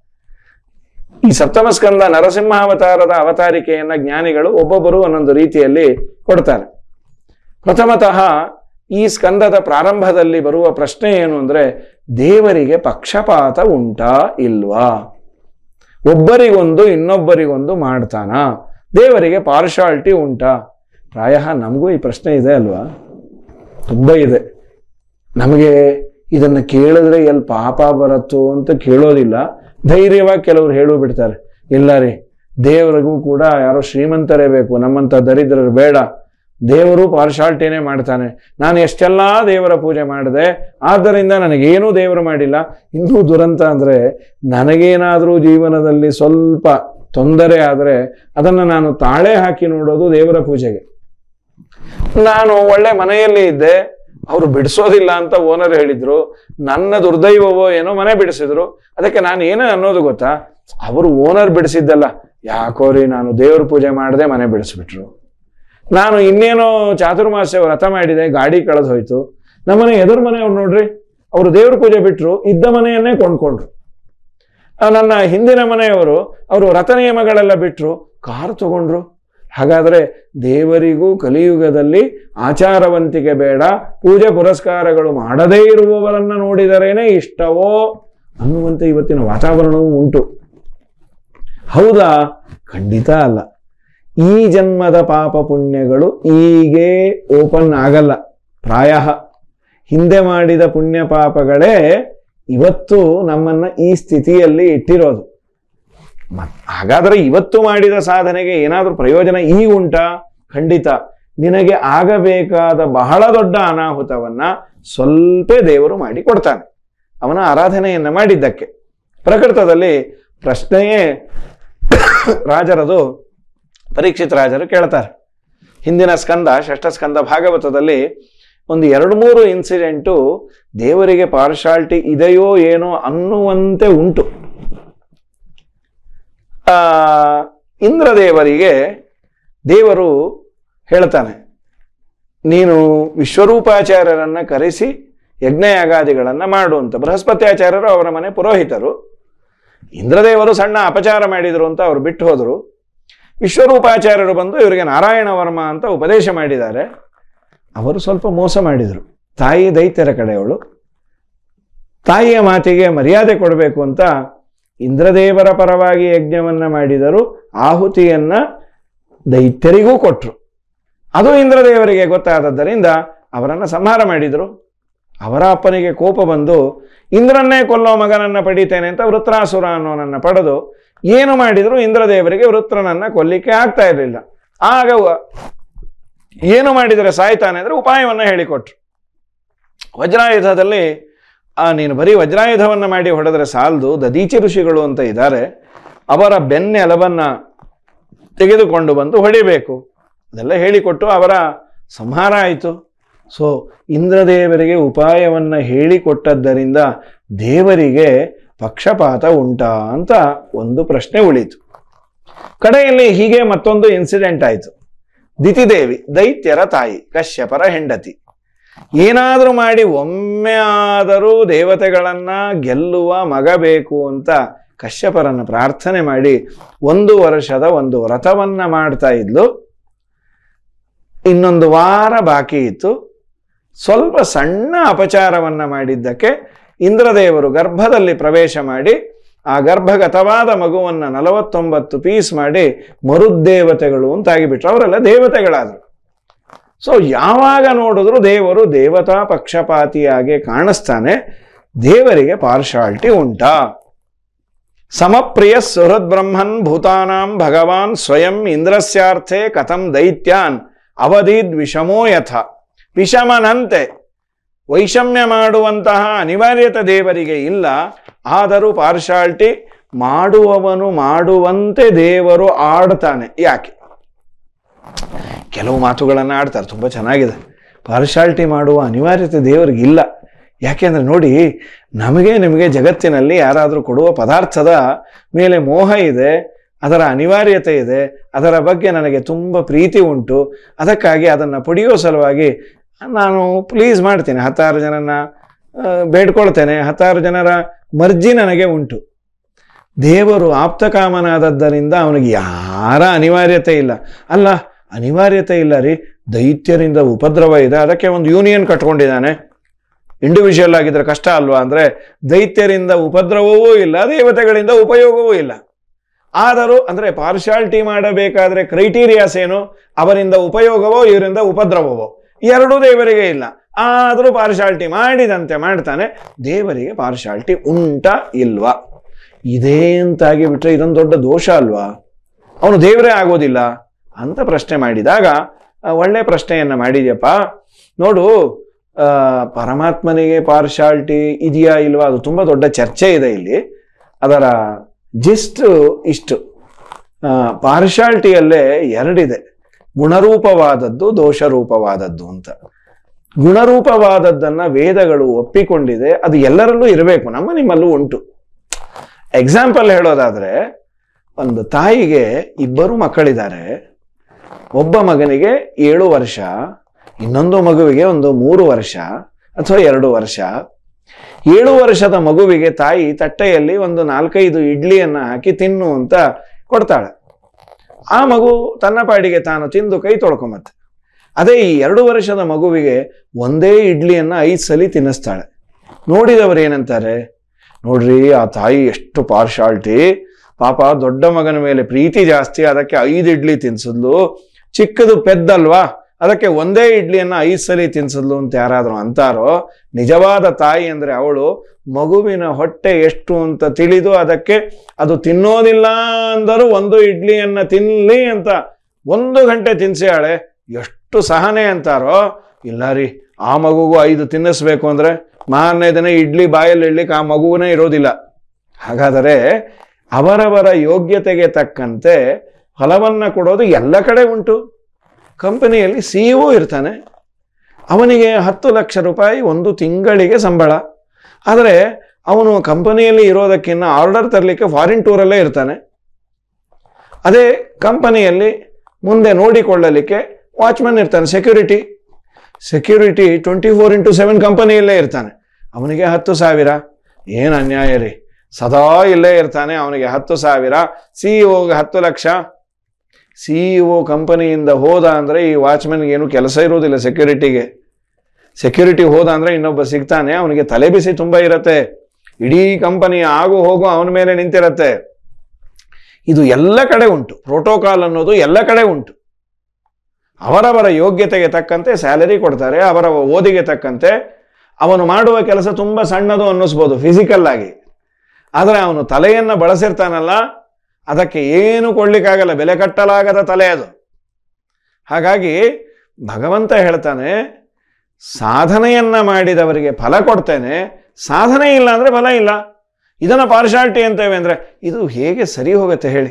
ಈ ಸಪ್ತಮ ಸ್ಕಂದ ನರಸಿಂಹಾವತಾರದ ಅವತಾರಿಕೆಯನ್ನ ಜ್ಞಾನಿಗಳು ಒಬ್ಬೊಬ್ಬರು ಒಂದೊಂದು ರೀತಿಯಲ್ಲಿ ಕೊಡ್ತಾರೆ ಪ್ರಥಮತಃ ಈ ಸ್ಕಂದದ ಪ್ರಾರಂಭದಲ್ಲಿ ಬರುವ ಪ್ರಶ್ನೆ ಏನು ಅಂದ್ರೆ ದೇವರಿಗೆ ಪಕ್ಷಪಾತ ಉಂಟಾ ಇಲ್ವಾ ಒಬ್ಬರಿಗೊಂದು ಇನ್ನೊಬ್ಬರಿಗೊಂದು ಮಾಡ್ತಾನ ದೇವರಿಗೆ ಪಾರ್ಶಾಲಿಟಿ ಉಂಟಾ ಪ್ರಾಯ ನಮಗೂ ಈ ಪ್ರಶ್ನೆ ಇದೆ ಅಲ್ವಾ ತುಂಬ ಇದೆ ನಮಗೆ ಇದನ್ನು ಕೇಳಿದ್ರೆ ಎಲ್ಲಿ ಪಾಪ ಬರುತ್ತೋ ಅಂತ ಕೇಳೋದಿಲ್ಲ ಧೈರ್ಯವಾಗಿ ಕೆಲವರು ಹೇಳು ಬಿಡ್ತಾರೆ ಇಲ್ಲ ರೀ ದೇವರಿಗೂ ಕೂಡ ಯಾರೋ ಶ್ರೀಮಂತರೇ ಬೇಕು ನಮ್ಮಂಥ ದರಿದ್ರರು ಬೇಡ ದೇವರು ಪಾರ್ಶಾಲ್ಟಿನೇ ಮಾಡ್ತಾನೆ ನಾನು ಎಷ್ಟೆಲ್ಲ ದೇವರ ಪೂಜೆ ಮಾಡಿದೆ ಆದ್ದರಿಂದ ನನಗೇನೂ ದೇವರು ಮಾಡಿಲ್ಲ ಇನ್ನೂ ದುರಂತ ಅಂದರೆ ನನಗೇನಾದರೂ ಜೀವನದಲ್ಲಿ ಸ್ವಲ್ಪ ತೊಂದರೆ ಆದರೆ ಅದನ್ನು ನಾನು ತಾಳೆ ಹಾಕಿ ನೋಡೋದು ದೇವರ ಪೂಜೆಗೆ ನಾನು ಒಳ್ಳೆ ಮನೆಯಲ್ಲಿ ಇದ್ದೆ ಅವರು ಬಿಡಿಸೋದಿಲ್ಲ ಅಂತ ಓನರ್ ಹೇಳಿದ್ರು ನನ್ನ ದುರ್ದೈವವೋ ಏನೋ ಮನೆ ಬಿಡಿಸಿದ್ರು ಅದಕ್ಕೆ ನಾನು ಏನೇ ಅನ್ನೋದು ಗೊತ್ತಾ ಅವರು ಓನರ್ ಬಿಡಿಸಿದ್ದಲ್ಲ ಯಾಕೋ ರೀ ನಾನು ದೇವ್ರ ಪೂಜೆ ಮಾಡದೆ ಮನೆ ಬಿಡಿಸ್ಬಿಟ್ರು ನಾನು ಇನ್ನೇನೋ ಚಾತುರ್ಮಾಸ್ಯ ವ್ರತ ಮಾಡಿದೆ ಗಾಡಿ ಕಳೆದು ಹೋಯ್ತು ನಮ್ಮನೆ ಎದುರು ಮನೆಯವ್ರು ನೋಡ್ರಿ ಅವರು ದೇವ್ರ ಪೂಜೆ ಬಿಟ್ರು ಇದ್ದ ಮನೆಯನ್ನೇ ಕೊಂಡ್ಕೊಂಡ್ರು ಆ, ನನ್ನ ಹಿಂದಿನ ಮನೆಯವರು ಅವರು ವ್ರತ ನಿಯಮಗಳೆಲ್ಲ ಬಿಟ್ರು ಕಾರು ತಗೊಂಡ್ರು ಹಾಗಾದ್ರೆ ದೇವರಿಗೂ ಕಲಿಯುಗದಲ್ಲಿ ಆಚಾರವಂತಿಕೆ ಬೇಡ ಪೂಜೆ ಪುರಸ್ಕಾರಗಳು ಮಾಡದೇ ಇರುವವರನ್ನ ನೋಡಿದರೇನೆ ಇಷ್ಟವೋ ಅನ್ನುವಂತೆ ಇವತ್ತಿನ ವಾತಾವರಣವೂ ಉಂಟು ಹೌದಾ ಖಂಡಿತ ಅಲ್ಲ ಈ ಜನ್ಮದ ಪಾಪ ಪುಣ್ಯಗಳು ಈಗೇ ಓಪನ್ ಆಗಲ್ಲ ಪ್ರಾಯ ಹಿಂದೆ ಮಾಡಿದ ಪುಣ್ಯ ಪಾಪಗಳೇ ಇವತ್ತು ನಮ್ಮನ್ನ ಈ ಸ್ಥಿತಿಯಲ್ಲಿ ಇಟ್ಟಿರೋದು ಮತ್- ಹಾಗಾದ್ರೆ ಇವತ್ತು ಮಾಡಿದ ಸಾಧನೆಗೆ ಏನಾದ್ರೂ ಪ್ರಯೋಜನ ಈಗ ಉಂಟಾ ಖಂಡಿತ ನಿನಗೆ ಆಗಬೇಕಾದ ಬಹಳ ದೊಡ್ಡ ಅನಾಹುತವನ್ನ ಸ್ವಲ್ಪ ದೇವರು ಮಾಡಿ ಕೊಡ್ತಾನೆ ಅವನ ಆರಾಧನೆಯನ್ನ ಮಾಡಿದ್ದಕ್ಕೆ ಪ್ರಕೃತದಲ್ಲಿ ಪ್ರಶ್ನೆಯೇ ರಾಜರದು ಪರೀಕ್ಷಿತ್ ರಾಜರು ಕೇಳ್ತಾರೆ ಹಿಂದಿನ ಸ್ಕಂದ ಷಷ್ಠ ಸ್ಕಂದ ಭಾಗವತದಲ್ಲಿ ಒಂದು ಎರಡು ಮೂರು ಇನ್ಸಿಡೆಂಟು ದೇವರಿಗೆ ಪಾರ್ಶಾಲಿಟಿ ಇದೆಯೋ ಏನೋ ಅನ್ನುವಂತೆ ಉಂಟು ಆ ಇಂದ್ರದೇವರಿಗೆ ದೇವರು ಹೇಳ್ತಾನೆ ನೀನು ವಿಶ್ವರೂಪಾಚಾರ್ಯರನ್ನ ಕರೆಸಿ ಯಜ್ಞಯಾಗಾದಿಗಳನ್ನ ಮಾಡು ಅಂತ ಬೃಹಸ್ಪತ್ಯಾಚಾರ್ಯರು ಅವರ ಮನೆ ಪುರೋಹಿತರು ಇಂದ್ರದೇವರು ಸಣ್ಣ ಅಪಚಾರ ಮಾಡಿದರು ಅಂತ ಅವ್ರು ಬಿಟ್ಟು ಹೋದರು ವಿಶ್ವರೂಪಾಚಾರ್ಯರು ಬಂದು ಇವರಿಗೆ ನಾರಾಯಣ ವರ್ಮ ಅಂತ ಉಪದೇಶ ಮಾಡಿದ್ದಾರೆ ಅವರು ಸ್ವಲ್ಪ ಮೋಸ ಮಾಡಿದರು ತಾಯಿ ದೈತ್ಯರ ಕಡೆಯವಳು ತಾಯಿಯ ಮಾತಿಗೆ ಮರ್ಯಾದೆ ಕೊಡಬೇಕು ಅಂತ ಇಂದ್ರದೇವರ ಪರವಾಗಿ ಯಜ್ಞವನ್ನ ಮಾಡಿದರು ಆಹುತಿಯನ್ನ ದೈತ್ಯರಿಗೂ ಕೊಟ್ಟರು ಅದು ಇಂದ್ರದೇವರಿಗೆ ಗೊತ್ತಾದದ್ದರಿಂದ ಅವರನ್ನು ಸಂಹಾರ ಮಾಡಿದರು ಅವರ ಅಪ್ಪನಿಗೆ ಕೋಪ ಬಂದು ಇಂದ್ರನ್ನೇ ಕೊಲ್ಲೋ ಮಗನನ್ನ ಪಡಿತೇನೆ ಅಂತ ವೃತ್ರಾಸುರ ಅನ್ನೋನನ್ನ ಪಡೆದು ಏನು ಮಾಡಿದ್ರು ಇಂದ್ರದೇವರಿಗೆ ವೃತ್ರನನ್ನ ಕೊಲ್ಲಿಕ್ಕೆ ಆಗ್ತಾ ಇರಲಿಲ್ಲ ಆಗ ವ- ಏನು ಮಾಡಿದರೆ ಸಾಯ್ತಾನೆ ಅಂದ್ರೆ ಉಪಾಯವನ್ನ ಹೇಳಿಕೊಟ್ರು ವಜ್ರಾಯುಧದಲ್ಲಿ ಆ ನೀನು ಬರೀ ವಜ್ರಾಯುಧವನ್ನ ಮಾಡಿ ಹೊಡೆದ್ರೆ ಸಾಲದು ದದೀಚಿ ಋಷಿಗಳು ಅಂತ ಇದ್ದಾರೆ ಅವರ ಬೆನ್ನೆಲವನ್ನ ತೆಗೆದುಕೊಂಡು ಬಂದು ಹೊಡಿಬೇಕು ಅದೆಲ್ಲ ಹೇಳಿಕೊಟ್ಟು ಅವರ ಸಂಹಾರ ಆಯಿತು ಸೊ ಇಂದ್ರದೇವರಿಗೆ ಉಪಾಯವನ್ನ ಹೇಳಿಕೊಟ್ಟದ್ದರಿಂದ ದೇವರಿಗೆ ಪಕ್ಷಪಾತ ಉಂಟಾ ಅಂತ ಒಂದು ಪ್ರಶ್ನೆ ಉಳಿತು ಕಡೆಯಲ್ಲಿ ಹೀಗೆ ಮತ್ತೊಂದು ಇನ್ಸಿಡೆಂಟ್ ಆಯಿತು ದಿತಿದೇವಿ ದೈತ್ಯರ ತಾಯಿ ಕಶ್ಯಪರ ಹೆಂಡತಿ ಏನಾದರೂ ಮಾಡಿ ಒಮ್ಮೆ ಆದರೂ ದೇವತೆಗಳನ್ನ ಗೆಲ್ಲುವ ಮಗ ಬೇಕು ಅಂತ ಕಶ್ಯಪರನ್ನ ಪ್ರಾರ್ಥನೆ ಮಾಡಿ ಒಂದು ವರ್ಷದ ಒಂದು ವ್ರತವನ್ನ ಮಾಡ್ತಾ ಇದ್ಲು ಇನ್ನೊಂದು ವಾರ ಬಾಕಿ ಇತ್ತು ಸ್ವಲ್ಪ ಸಣ್ಣ ಅಪಚಾರವನ್ನ ಮಾಡಿದ್ದಕ್ಕೆ ಇಂದ್ರದೇವರು ಗರ್ಭದಲ್ಲಿ ಪ್ರವೇಶ ಮಾಡಿ ಆ ಗರ್ಭಗತವಾದ ಮಗುವನ್ನ ನಲವತ್ತೊಂಬತ್ತು ಪೀಸ್ ಮಾಡಿ ಮರುದ್ದೇವತೆಗಳು ಅಂತಾಗಿಬಿಟ್ರು ಅವರೆಲ್ಲ ದೇವತೆಗಳಾದರು ಸೊ ಯಾವಾಗ ನೋಡಿದ್ರು ದೇವರು ದೇವತಾ ಪಕ್ಷಪಾತಿಯಾಗಿ ಕಾಣಿಸ್ತಾನೆ ದೇವರಿಗೆ ಪಾರ್ಶಾಲ್ಟಿ ಉಂಟಾ ಸಮಪ್ರಿಯ ಸುಹೃದ್ ಬ್ರಹ್ಮನ್ ಭೂತಾನಾಂ ಭಗವಾನ್ ಸ್ವಯಂ ಇಂದ್ರಸ್ಯಾರ್ಥೆ ಕಥಂ ದೈತ್ಯಾನ್ ಅವಧಿದ್ ವಿಷಮೋ ಯಥ ವಿಷಮನಂತೆ ವೈಷಮ್ಯ ಮಾಡುವಂತಹ ಅನಿವಾರ್ಯತೆ ದೇವರಿಗೆ ಇಲ್ಲ ಆದರೂ ಪಾರ್ಶಾಲ್ಟಿ ಮಾಡುವವನು ಮಾಡುವಂತೆ ದೇವರು ಆಡ್ತಾನೆ ಯಾಕೆ ಕೆಲವು ಮಾತುಗಳನ್ನು ಆಡ್ತಾರೆ ತುಂಬ ಚೆನ್ನಾಗಿದೆ ಪಾರ್ಶಾಲ್ಟಿ ಮಾಡುವ ಅನಿವಾರ್ಯತೆ ದೇವರಿಗೆ ಇಲ್ಲ ಯಾಕೆಂದ್ರೆ ನೋಡಿ ನಮಗೆ ನಿಮಗೆ ಜಗತ್ತಿನಲ್ಲಿ ಯಾರಾದರೂ ಕೊಡುವ ಪದಾರ್ಥದ ಮೇಲೆ ಮೋಹ ಇದೆ ಅದರ ಅನಿವಾರ್ಯತೆ ಇದೆ ಅದರ ಬಗ್ಗೆ ನನಗೆ ತುಂಬ ಪ್ರೀತಿ ಉಂಟು ಅದಕ್ಕಾಗಿ ಅದನ್ನು ಪಡೆಯೋ ಸಲುವಾಗಿ ನಾನು ಪ್ಲೀಸ್ ಮಾಡ್ತೇನೆ ಹತ್ತಾರು ಜನನ ಆ, ಬೇಡ್ಕೊಳ್ತೇನೆ ಹತ್ತಾರು ಜನರ ಮರ್ಜಿ ನನಗೆ ಉಂಟು ದೇವರು ಆಪ್ತಕಾಮನಾದದ್ದರಿಂದ ಅವನಿಗೆ ಯಾರ ಅನಿವಾರ್ಯತೆ ಇಲ್ಲ ಅಲ್ಲ ಅನಿವಾರ್ಯತೆ ಇಲ್ಲ ರೀ ದೈತ್ಯರಿಂದ ಉಪದ್ರವ ಇದೆ ಅದಕ್ಕೆ ಒಂದು ಯೂನಿಯನ್ ಕಟ್ಕೊಂಡಿದ್ದಾನೆ ಇಂಡಿವಿಜುವಲ್ ಆಗಿದ್ರೆ ಕಷ್ಟ ಅಲ್ವಾ ಅಂದ್ರೆ ದೈತ್ಯರಿಂದ ಉಪದ್ರವವೂ ಇಲ್ಲ ದೇವತೆಗಳಿಂದ ಉಪಯೋಗವೂ ಇಲ್ಲ ಆದರೂ ಅಂದ್ರೆ ಪಾರ್ಶಾಲ್ಟಿ ಮಾಡಬೇಕಾದ್ರೆ ಕ್ರೈಟೀರಿಯಾಸ್ ಏನು ಅವರಿಂದ ಉಪಯೋಗವೋ ಇವರಿಂದ ಉಪದ್ರವವೋ ಎರಡೂ ದೇವರಿಗೆ ಇಲ್ಲ ಆದರೂ ಪಾರ್ಶಾಲ್ಟಿ ಮಾಡಿದಂತೆ ಮಾಡ್ತಾನೆ ದೇವರಿಗೆ ಪಾರ್ಶಾಲ್ಟಿ ಉಂಟಾ ಇಲ್ವಾ ಇದೇ ಅಂತಾಗಿ ಬಿಟ್ರೆ ಇದೊಂದು ದೊಡ್ಡ ದೋಷ ಅಲ್ವಾ ಅವನು ದೇವರೇ ಆಗೋದಿಲ್ಲ ಅಂತ ಪ್ರಶ್ನೆ ಮಾಡಿದಾಗ ಆ, ಒಳ್ಳೆ ಪ್ರಶ್ನೆಯನ್ನ ಮಾಡಿದ್ಯಪ್ಪ ನೋಡು ಆ, ಪರಮಾತ್ಮನಿಗೆ ಪಾರ್ಶಾಲ್ಟಿ ಇದೆಯಾ ಇಲ್ವಾ ಅದು ತುಂಬಾ ದೊಡ್ಡ ಚರ್ಚೆ ಇದೆ ಇಲ್ಲಿ ಅದರ ಜಿಸ್ಟ್ ಇಷ್ಟು ಪಾರ್ಶಾಲ್ಟಿಯಲ್ಲೇ ಎರಡಿದೆ ಗುಣರೂಪವಾದದ್ದು ದೋಷರೂಪವಾದದ್ದು ಅಂತ ಗುಣರೂಪವಾದದ್ದನ್ನ ವೇದಗಳು ಒಪ್ಪಿಕೊಂಡಿದೆ ಅದು ಎಲ್ಲರಲ್ಲೂ ಇರಬೇಕು ನಮ್ಮ ನಿಮ್ಮಲ್ಲೂ ಉಂಟು ಎಕ್ಸಾಂಪಲ್ ಹೇಳೋದಾದ್ರೆ ಒಂದು ತಾಯಿಗೆ ಇಬ್ಬರು ಮಕ್ಕಳಿದ್ದಾರೆ ಒಬ್ಬ ಮಗನಿಗೆ ಏಳು ವರ್ಷ ಇನ್ನೊಂದು ಮಗುವಿಗೆ ಒಂದು ಮೂರು ವರ್ಷ ಅಥವಾ ಎರಡು ವರ್ಷ ಏಳು ವರ್ಷದ ಮಗುವಿಗೆ ತಾಯಿ ತಟ್ಟೆಯಲ್ಲಿ ಒಂದು ನಾಲ್ಕೈದು ಇಡ್ಲಿಯನ್ನ ಹಾಕಿ ತಿನ್ನು ಅಂತ ಕೊಡ್ತಾಳೆ ಆ ಮಗು ತನ್ನ ಪಾಡಿಗೆ ತಾನು ತಿಂದು ಕೈ ತೊಳ್ಕೊಂಬತ್ತೆ ಅದೇ ಈ ಎರಡು ವರ್ಷದ ಮಗುವಿಗೆ ಒಂದೇ ಇಡ್ಲಿಯನ್ನ ಐದು ಸಲಿ ತಿನ್ನಿಸ್ತಾಳೆ ನೋಡಿದವರು ಏನಂತಾರೆ ನೋಡ್ರಿ ಆ ತಾಯಿ ಎಷ್ಟು ಪಾರ್ಶಾಲ್ಟಿ ಪಾಪ ದೊಡ್ಡ ಮಗನ ಮೇಲೆ ಪ್ರೀತಿ ಜಾಸ್ತಿ ಅದಕ್ಕೆ ಐದು ಇಡ್ಲಿ ತಿನ್ಸಿದ್ಲು ಚಿಕ್ಕದು ಪೆದ್ದಲ್ವಾ ಅದಕ್ಕೆ ಒಂದೇ ಇಡ್ಲಿಯನ್ನ ಐದು ಸಲಿ ತಿನ್ಸಿದ್ಲು ಅಂತ ಯಾರಾದ್ರೂ ಅಂತಾರೋ ನಿಜವಾದ ತಾಯಿ ಅಂದ್ರೆ ಅವಳು ಮಗುವಿನ ಹೊಟ್ಟೆ ಎಷ್ಟು ಅಂತ ತಿಳಿದು ಅದಕ್ಕೆ ಅದು ತಿನ್ನೋದಿಲ್ಲ ಅಂದರೂ ಒಂದು ಇಡ್ಲಿಯನ್ನ ತಿನ್ಲಿ ಅಂತ ಒಂದು ಗಂಟೆ ತಿನ್ಸಿಯಾಳೆ ಎಷ್ಟು ಸಹನೆ ಅಂತಾರೋ ಇಲ್ಲ ರೀ ಆ ಮಗುಗೂ ಐದು ತಿನ್ನಿಸ್ಬೇಕು ಅಂದ್ರೆ ಮಾರನೇ ದಿನ ಇಡ್ಲಿ ಬಾಯಲ್ಲಿ ಇಡ್ಲಿಕ್ಕೆ ಆ ಮಗುವೇ ಇರೋದಿಲ್ಲ ಹಾಗಾದರೆ ಅವರವರ ಯೋಗ್ಯತೆಗೆ ತಕ್ಕಂತೆ ಫಲವನ್ನ ಕೊಡೋದು ಎಲ್ಲ ಕಡೆ ಉಂಟು ಕಂಪನಿಯಲ್ಲಿ ಸಿ ಇರ್ತಾನೆ ಅವನಿಗೆ ಹತ್ತು ಲಕ್ಷ ರೂಪಾಯಿ ಒಂದು ತಿಂಗಳಿಗೆ ಸಂಬಳ ಆದರೆ ಅವನು ಕಂಪನಿಯಲ್ಲಿ ಇರೋದಕ್ಕಿಂತ ಆರ್ಡರ್ ತರಲಿಕ್ಕೆ ಫಾರಿನ್ ಟೂರಲ್ಲೇ ಇರ್ತಾನೆ ಅದೇ ಕಂಪನಿಯಲ್ಲಿ ಮುಂದೆ ನೋಡಿಕೊಳ್ಳಲಿಕ್ಕೆ ವಾಚ್ಮನ್ ಇರ್ತಾನೆ security security twenty four into seven ಕಂಪನಿಯಲ್ಲೇ ಇರ್ತಾನೆ ಅವನಿಗೆ ಹತ್ತು ಸಾವಿರ ಏನು ಅನ್ಯಾಯ ರೀ ಸದಾ ಇಲ್ಲೇ ಇರ್ತಾನೆ ಅವನಿಗೆ ಹತ್ತು ಸಾವಿರ ಸಿ ಇಒಗೆ ಹತ್ತು ಲಕ್ಷ ಸಿ ಇಒ ಕಂಪನಿಯಿಂದ ಹೋದ ಅಂದರೆ ಈ ವಾಚ್ಮನ್ಗೆ ಏನು ಕೆಲಸ ಇರುವುದಿಲ್ಲ ಸೆಕ್ಯೂರಿಟಿಗೆ ಸೆಕ್ಯೂರಿಟಿ ಹೋದ ಅಂದರೆ ಇನ್ನೊಬ್ಬ ಸಿಗ್ತಾನೆ ಅವನಿಗೆ ತಲೆ ಬಿಸಿ ತುಂಬ ಇರತ್ತೆ ಇಡೀ ಕಂಪನಿ ಆಗು ಹೋಗು ಅವನ ಮೇಲೆ ನಿಂತಿರತ್ತೆ ಇದು ಎಲ್ಲ ಕಡೆ ಉಂಟು ಪ್ರೋಟೋಕಾಲ್ ಅನ್ನೋದು ಎಲ್ಲ ಕಡೆ ಉಂಟು ಅವರವರ ಯೋಗ್ಯತೆಗೆ ತಕ್ಕಂತೆ ಸ್ಯಾಲರಿ ಕೊಡ್ತಾರೆ ಅವರ ಓದಿಗೆ ತಕ್ಕಂತೆ ಅವನು ಮಾಡುವ ಕೆಲಸ ತುಂಬ ಸಣ್ಣದು ಅನ್ನಿಸ್ಬೋದು ಫಿಸಿಕಲ್ ಆಗಿ ಆದರೆ ಅವನು ತಲೆಯನ್ನು ಬಳಸಿರ್ತಾನಲ್ಲ ಅದಕ್ಕೆ ಏನು ಕೊಡ್ಲಿಕ್ಕಾಗಲ್ಲ ಬೆಲೆ ಕಟ್ಟಲಾಗದ ತಲೆ ಅದು ಹಾಗಾಗಿ ಭಗವಂತ ಹೇಳ್ತಾನೆ ಸಾಧನೆಯನ್ನ ಮಾಡಿದವರಿಗೆ ಫಲ ಕೊಡ್ತೇನೆ ಸಾಧನೆ ಇಲ್ಲ ಅಂದ್ರೆ ಫಲ ಇಲ್ಲ ಇದನ್ನ ಪಾರ್ಶಾಲಿಟಿ ಅಂತೇವೆ ಅಂದ್ರೆ ಇದು ಹೇಗೆ ಸರಿ ಹೋಗುತ್ತೆ ಹೇಳಿ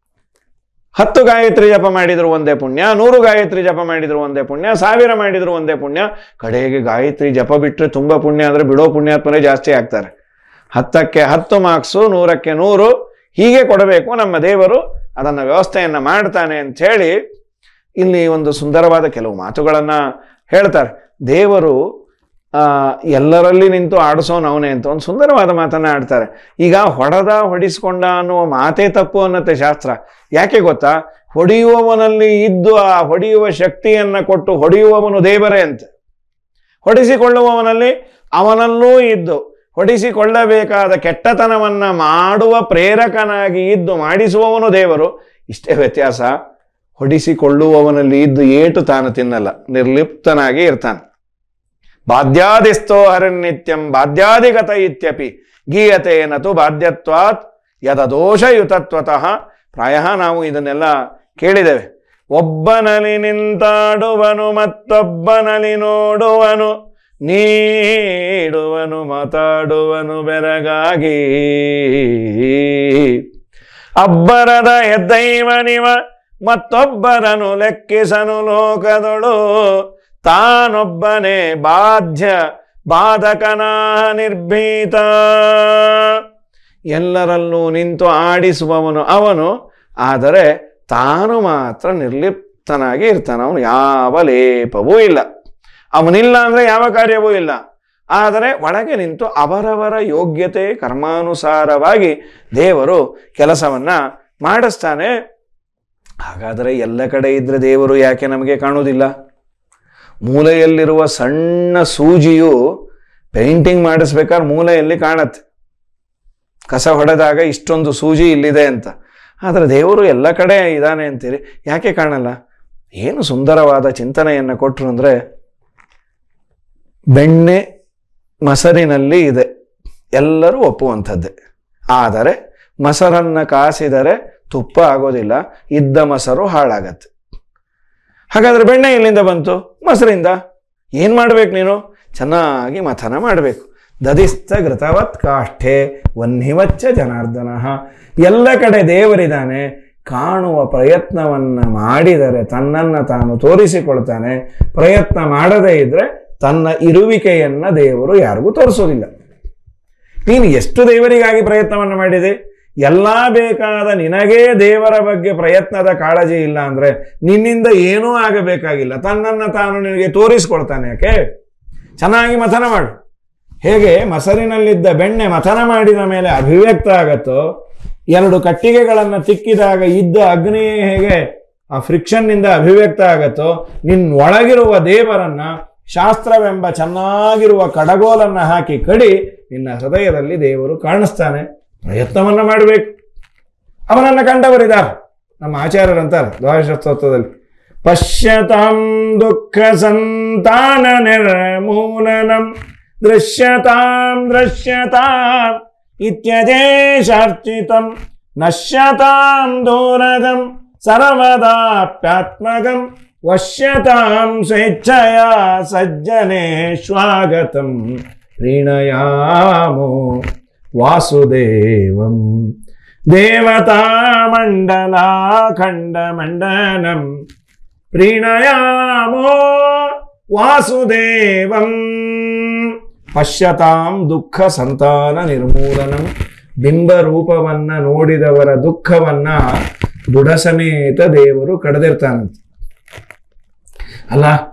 ಹತ್ತು ಗಾಯತ್ರಿ ಜಪ ಮಾಡಿದ್ರು ಒಂದೇ ಪುಣ್ಯ ನೂರು ಗಾಯತ್ರಿ ಜಪ ಮಾಡಿದ್ರು ಒಂದೇ ಪುಣ್ಯ ಸಾವಿರ ಮಾಡಿದ್ರು ಒಂದೇ ಪುಣ್ಯ ಕಡೆಗೆ ಗಾಯತ್ರಿ ಜಪ ಬಿಟ್ಟರೆ ತುಂಬ ಪುಣ್ಯ ಅಂದರೆ ಬಿಡೋ ಪುಣ್ಯಾತ್ಮರೇ ಜಾಸ್ತಿ ಆಗ್ತಾರೆ ಹತ್ತಕ್ಕೆ ಹತ್ತು ಮಾರ್ಕ್ಸು ನೂರಕ್ಕೆ ನೂರು ಹೀಗೆ ಕೊಡಬೇಕು ನಮ್ಮ ದೇವರು ಅದನ್ನು ವ್ಯವಸ್ಥೆಯನ್ನು ಮಾಡ್ತಾನೆ ಅಂತ ಹೇಳಿ ಇಲ್ಲಿ ಒಂದು ಸುಂದರವಾದ ಕೆಲವು ಮಾತುಗಳನ್ನು ಹೇಳ್ತಾರೆ ದೇವರು ಆ, ಎಲ್ಲರಲ್ಲಿ ನಿಂತು ಆಡಿಸೋನು ಅವನೇ ಅಂತ ಒಂದು ಸುಂದರವಾದ ಮಾತನ್ನ ಆಡ್ತಾರೆ ಈಗ ಹೊಡೆದ ಹೊಡಿಸ್ಕೊಂಡ ಅನ್ನುವ ಮಾತೇ ತಪ್ಪು ಅನ್ನತ್ತೆ ಶಾಸ್ತ್ರ ಯಾಕೆ ಗೊತ್ತಾ ಹೊಡೆಯುವವನಲ್ಲಿ ಇದ್ದು ಆ ಹೊಡೆಯುವ ಶಕ್ತಿಯನ್ನ ಕೊಟ್ಟು ಹೊಡೆಯುವವನು ದೇವರೇ ಅಂತ ಹೊಡಿಸಿಕೊಳ್ಳುವವನಲ್ಲಿ ಅವನಲ್ಲೂ ಇದ್ದು ಹೊಡಿಸಿಕೊಳ್ಳಬೇಕಾದ ಕೆಟ್ಟತನವನ್ನ ಮಾಡುವ ಪ್ರೇರಕನಾಗಿ ಇದ್ದು ಮಾಡಿಸುವವನು ದೇವರು ಇಷ್ಟೇ ವ್ಯತ್ಯಾಸ ಹೊಡಿಸಿಕೊಳ್ಳುವವನಲ್ಲಿ ಇದ್ದು ಏಟು ತಾನು ತಿನ್ನಲ್ಲ ನಿರ್ಲಿಪ್ತನಾಗಿ ಇರ್ತಾನೆ ಬಾಧ್ಯಾದಿಸ್ತೋ ಹರನ್ನಿತ್ಯಂ ಬಾಧ್ಯಾದಿಗತ ಇತ್ಯಪಿ ಗೀಯತೆ ನತು ಬಾಧ್ಯತ್ವಾತ್ ಯದದೋಷಯುತತ್ವತಃ ಪ್ರಾಯ ನಾವು ಇದನ್ನೆಲ್ಲ ಕೇಳಿದ್ದೇವೆ ಒಬ್ಬನಲ್ಲಿ ನಿಂತಾಡುವನು ಮತ್ತೊಬ್ಬನಲ್ಲಿ ನೋಡುವನು ನೀಡುವನು ಮಾತಾಡುವನು ಬೆರಗಾಗಿ ಅಬ್ಬರದ ಹೆದ್ದೈವನಿವ ಮತ್ತೊಬ್ಬರನು ಲೆಕ್ಕಿಸನು ಲೋಕದೊಳು ತಾನೊಬ್ಬನೇ ಬಾಧ್ಯ ಬಾಧಕನ ನಿರ್ಭೀತ ಎಲ್ಲರಲ್ಲೂ ನಿಂತು ಆಡಿಸುವವನು ಅವನು ಆದರೆ ತಾನು ಮಾತ್ರ ನಿರ್ಲಿಪ್ತನಾಗಿ ಇರ್ತಾನೆ ಅವನು ಯಾವ ಲೇಪವೂ ಇಲ್ಲ ಅವನಿಲ್ಲ ಅಂದರೆ ಯಾವ ಕಾರ್ಯವೂ ಇಲ್ಲ ಆದರೆ ಒಳಗೆ ನಿಂತು ಅವರವರ ಯೋಗ್ಯತೆ ಕರ್ಮಾನುಸಾರವಾಗಿ ದೇವರು ಕೆಲಸವನ್ನ ಮಾಡಿಸ್ತಾನೆ ಹಾಗಾದರೆ ಎಲ್ಲ ಕಡೆ ಇದ್ರೆ ದೇವರು ಯಾಕೆ ನಮಗೆ ಕಾಣುವುದಿಲ್ಲ ಮೂಲೆಯಲ್ಲಿರುವ ಸಣ್ಣ ಸೂಜಿಯು ಪೇಂಟಿಂಗ್ ಮಾಡಿಸ್ಬೇಕಾದ್ರೆ ಮೂಲೆಯಲ್ಲಿ ಕಾಣತ್ತೆ ಕಸ ಹೊಡೆದಾಗ ಇಷ್ಟೊಂದು ಸೂಜಿ ಇಲ್ಲಿದೆ ಅಂತ ಆದರೆ ದೇವರು ಎಲ್ಲ ಕಡೆ ಇದ್ದಾನೆ ಅಂತೀರಿ ಯಾಕೆ ಕಾಣಲ್ಲ ಏನು ಸುಂದರವಾದ ಚಿಂತನೆಯನ್ನು ಕೊಟ್ಟರು ಅಂದರೆ ಬೆಣ್ಣೆ ಮೊಸರಿನಲ್ಲಿ ಇದೆ ಎಲ್ಲರೂ ಒಪ್ಪುವಂಥದ್ದೇ ಆದರೆ ಮೊಸರನ್ನು ಕಾಸಿದರೆ ತುಪ್ಪ ಆಗೋದಿಲ್ಲ ಇದ್ದ ಮೊಸರು ಹಾಳಾಗತ್ತೆ ಹಾಗಾದ್ರೆ ಬೆಣ್ಣೆ ಎಲ್ಲಿಂದ ಬಂತು ಮೊಸರಿಂದ ಏನು ಮಾಡ್ಬೇಕು ನೀನು ಚೆನ್ನಾಗಿ ಮಥನ ಮಾಡಬೇಕು ದದಿಸ್ತ ಘೃತವತ್ ಕಾಷ್ಠೆ ವನ್ಹಿವಚ್ಚ ಜನಾರ್ದನ ಎಲ್ಲ ಕಡೆ ದೇವರಿದ್ದಾನೆ ಕಾಣುವ ಪ್ರಯತ್ನವನ್ನ ಮಾಡಿದರೆ ತನ್ನನ್ನು ತಾನು ತೋರಿಸಿಕೊಳ್ತಾನೆ ಪ್ರಯತ್ನ ಮಾಡದೇ ಇದ್ರೆ ತನ್ನ ಇರುವಿಕೆಯನ್ನ ದೇವರು ಯಾರಿಗೂ ತೋರಿಸೋದಿಲ್ಲ ನೀನು ಎಷ್ಟು ದೇವರಿಗಾಗಿ ಪ್ರಯತ್ನವನ್ನು ಮಾಡಿದೆ ಎಲ್ಲ ಬೇಕಾದ ನಿನಗೇ ದೇವರ ಬಗ್ಗೆ ಪ್ರಯತ್ನದ ಕಾಳಜಿ ಇಲ್ಲ ಅಂದ್ರೆ ನಿನ್ನಿಂದ ಏನೂ ಆಗಬೇಕಾಗಿಲ್ಲ ತನ್ನನ್ನು ತಾನು ನಿನಗೆ ತೋರಿಸ್ಕೊಳ್ತಾನೆ ಯಾಕೆ ಚೆನ್ನಾಗಿ ಮಥನ ಮಾಡು ಹೇಗೆ ಮೊಸರಿನಲ್ಲಿದ್ದ ಬೆಣ್ಣೆ ಮಥನ ಮಾಡಿದ ಮೇಲೆ ಅಭಿವ್ಯಕ್ತ ಆಗತ್ತೋ ಎರಡು ಕಟ್ಟಿಗೆಗಳನ್ನು ತಿಕ್ಕಿದಾಗ ಇದ್ದ ಅಗ್ನಿ ಹೇಗೆ ಆ ಫ್ರಿಕ್ಷನ್ನಿಂದ ಅಭಿವ್ಯಕ್ತ ಆಗತ್ತೋ ನಿನ್ನ ಒಳಗಿರುವ ದೇವರನ್ನ ಶಾಸ್ತ್ರವೆಂಬ ಚೆನ್ನಾಗಿರುವ ಕಡಗೋಲನ್ನ ಹಾಕಿ ಕಡಿ ನಿನ್ನ ಹೃದಯದಲ್ಲಿ ದೇವರು ಕಾಣಿಸ್ತಾನೆ ಪ್ರಯತ್ನವನ್ನ ಮಾಡಬೇಕು ಅವನನ್ನ ಕಂಡವರಿದ್ದಾರೆ ನಮ್ಮ ಆಚಾರ್ಯರಂತಾರೆ ದ್ವಾದಶೋತ್ಸವದಲ್ಲಿ ಪಶ್ಯತಾಂ ದುಃಖ ಸಂತಾನ ನಿರ್ಮೂಲನಂ ದೃಶ್ಯತಾಂ ದೃಶ್ಯತಾಂ ಇತ್ಯಜೇಶಾರ್ಚಿತಂ ನಶ್ಯತಾಂ ದೂರಗಂ ಸರ್ವದಾಪ್ಯಾತ್ಮಗಂ ವಶ್ಯತಾಂ ಸ್ವೇಚ್ಛಯ ಸಜ್ಜನೆ ಸ್ವಾಗತಂ ಪ್ರೀಣಯಾಮೋ ವಾಸುದೇವಂ ದೇವತಾ ಮಂಡಲಾಖಂಡ ಮಂಡನಂ ಪ್ರೀಣಯಾಮೋ ವಾಸುದೇವಂ ಪಶ್ಯತಾಂ ದುಃಖ ಸಂತಾನ ನಿರ್ಮೂಲನಂ ಬಿಂಬರೂಪವನ್ನ ನೋಡಿದವರ ದುಃಖವನ್ನ ಬುಡ ಸಮೇತ ದೇವರು ಕಡ್ದಿರ್ತಾನಂತೆ ಅಲ್ಲ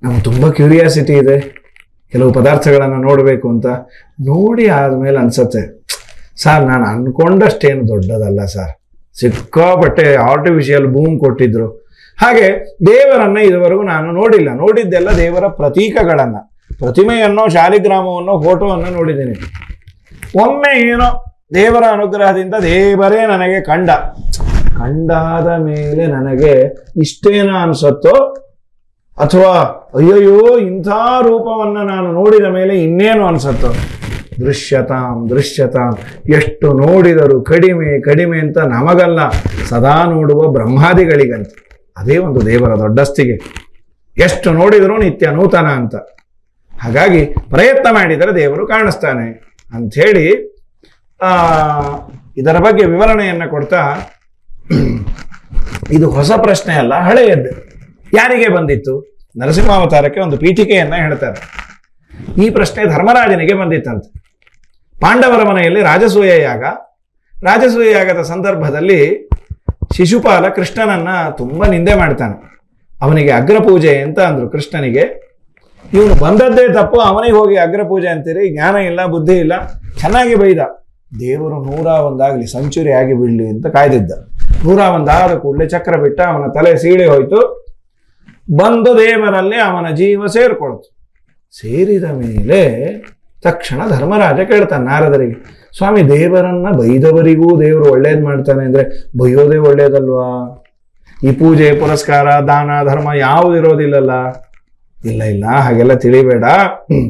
ನಮ್ಗೆ ತುಂಬ ಕ್ಯೂರಿಯಾಸಿಟಿ ಇದೆ ಕೆಲವು ಪದಾರ್ಥಗಳನ್ನು ನೋಡಬೇಕು ಅಂತ ನೋಡಿ ಆದಮೇಲೆ ಅನ್ಸತ್ತೆ ಸರ್ ನಾನು ಅನ್ಕೊಂಡಷ್ಟೇನು ದೊಡ್ಡದಲ್ಲ ಸರ್ ಸಿಕ್ಕಾಪಟ್ಟೆ ಆರ್ಟಿಫಿಷಿಯಲ್ ಬೂಮ್ ಕೊಟ್ಟಿದ್ರು ಹಾಗೆ ದೇವರನ್ನ ಇದುವರೆಗೂ ನಾನು ನೋಡಿಲ್ಲ ನೋಡಿದ್ದೆಲ್ಲ ದೇವರ ಪ್ರತೀಕಗಳನ್ನ ಪ್ರತಿಮೆಯನ್ನೋ ಶಾಲಿಗ್ರಾಮವನ್ನೋ ಫೋಟೋವನ್ನು ನೋಡಿದ್ದೀನಿ ಒಮ್ಮೆ ಏನೋ ದೇವರ ಅನುಗ್ರಹದಿಂದ ದೇವರೇ ನನಗೆ ಕಂಡ ಕಂಡಾದ ಮೇಲೆ ನನಗೆ ಇಷ್ಟೇನ ಅನ್ಸತ್ತೋ ಅಥವಾ ಅಯ್ಯಯ್ಯೋ ಇಂಥ ರೂಪವನ್ನ ನಾನು ನೋಡಿದ ಮೇಲೆ ಇನ್ನೇನು ಅನ್ಸತ್ತೋ ದೃಶ್ಯತಾಂ ದೃಶ್ಯತಾಂ ಎಷ್ಟು ನೋಡಿದರು ಕಡಿಮೆ ಕಡಿಮೆ ಅಂತ ನಮಗಲ್ಲ ಸದಾ ನೋಡುವ ಬ್ರಹ್ಮಾದಿಗಳಿಗಂತ ಅದೇ ಒಂದು ದೇವರ ದೊಡ್ಡಸ್ತಿಗೆ ಎಷ್ಟು ನೋಡಿದರೂ ನಿತ್ಯ ನೂತನ ಅಂತ ಹಾಗಾಗಿ ಪ್ರಯತ್ನ ಮಾಡಿದರೆ ದೇವರು ಕಾಣಿಸ್ತಾನೆ ಅಂಥೇಳಿ ಆ, ಇದರ ಬಗ್ಗೆ ವಿವರಣೆಯನ್ನು ಕೊಡ್ತಾ ಇದು ಹೊಸ ಪ್ರಶ್ನೆ ಅಲ್ಲ ಹಳೆಯದ್ದು ಯಾರಿಗೆ ಬಂದಿತ್ತು ನರಸಿಂಹಾವತಾರಕ್ಕೆ ಒಂದು ಪೀಠಿಕೆಯನ್ನ ಹೇಳ್ತಾರೆ ಈ ಪ್ರಶ್ನೆ ಧರ್ಮರಾಜನಿಗೆ ಬಂದಿತ್ತಂತೆ ಪಾಂಡವರ ಮನೆಯಲ್ಲಿ ರಾಜಸೂಯ ಯಾಗ ರಾಜಸೂಯ ಯಾಗದ ಸಂದರ್ಭದಲ್ಲಿ ಶಿಶುಪಾಲ ಕೃಷ್ಣನನ್ನ ತುಂಬಾ ನಿಂದೆ ಮಾಡ್ತಾನೆ ಅವನಿಗೆ ಅಗ್ರಪೂಜೆ ಅಂತ ಅಂದ್ರು ಕೃಷ್ಣನಿಗೆ ಇವನು ಬಂದದ್ದೇ ತಪ್ಪು ಅವನಿಗೆ ಹೋಗಿ ಅಗ್ರಪೂಜೆ ಅಂತೀರಿ ಜ್ಞಾನ ಇಲ್ಲ ಬುದ್ಧಿ ಇಲ್ಲ ಚೆನ್ನಾಗಿ ಬೈದ ದೇವರು ನೂರ ಒಂದಾಗ್ಲಿ ಸೆಂಚುರಿ ಆಗಿ ಬಿಡ್ಲಿ ಅಂತ ಕಾಯ್ದಿದ್ದ ನೂರ ಒಂದಾದ ಕೂಡಲೇ ಚಕ್ರ ಬಿಟ್ಟ ಅವನ ತಲೆ ಸೀಳಿ ಹೋಯ್ತು ಬಂದು ದೇವರಲ್ಲಿ ಅವನ ಜೀವ ಸೇರ್ಕೊಳ್ತು ಸೇರಿದ ಮೇಲೆ ತಕ್ಷಣ ಧರ್ಮರಾಜ ಕೇಳ್ತಾನೆ ನಾರದರಿಗೆ ಸ್ವಾಮಿ ದೇವರನ್ನ ಬೈದವರಿಗೂ ದೇವರು ಒಳ್ಳೇದ್ ಮಾಡ್ತಾನೆ ಅಂದ್ರೆ ಬೈಯೋದೇ ಒಳ್ಳೇದಲ್ವಾ ಈ ಪೂಜೆ ಪುರಸ್ಕಾರ ದಾನ ಧರ್ಮ ಯಾವುದು ಇರೋದಿಲ್ಲಲ್ಲ ಇಲ್ಲ ಇಲ್ಲ ಹಾಗೆಲ್ಲ ತಿಳಿಬೇಡ ಹ್ಮ್.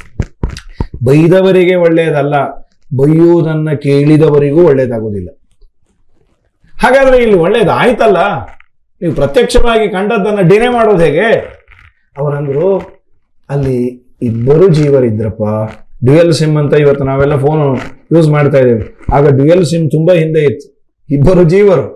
ಬೈದವರಿಗೆ ಒಳ್ಳೆಯದಲ್ಲ ಬೈಯುವುದನ್ನ ಕೇಳಿದವರಿಗೂ ಒಳ್ಳೇದಾಗುವುದಿಲ್ಲ ಹಾಗಾದ್ರೆ ಇಲ್ಲಿ ಒಳ್ಳೇದಾಯ್ತಲ್ಲ ನೀವು ಪ್ರತ್ಯಕ್ಷವಾಗಿ ಕಂಡದ್ದನ್ನ ಡಿನೇ ಮಾಡೋದು ಹೇಗೆ ಅವರಂದ್ರು ಅಲ್ಲಿ ಇಬ್ಬರು ಜೀವರಿದ್ರಪ್ಪ ಡ್ಯುಯಲ್ ಸಿಮ್ ಅಂತ ಇವತ್ತು ನಾವೆಲ್ಲ ಫೋನ್ ಯೂಸ್ ಮಾಡ್ತಾ ಇದ್ದೇವೆ ಆಗ ಡ್ಯುಯಲ್ ಸಿಮ್ ತುಂಬಾ ಹಿಂದೆ ಇತ್ತು ಇಬ್ಬರು ಜೀವರು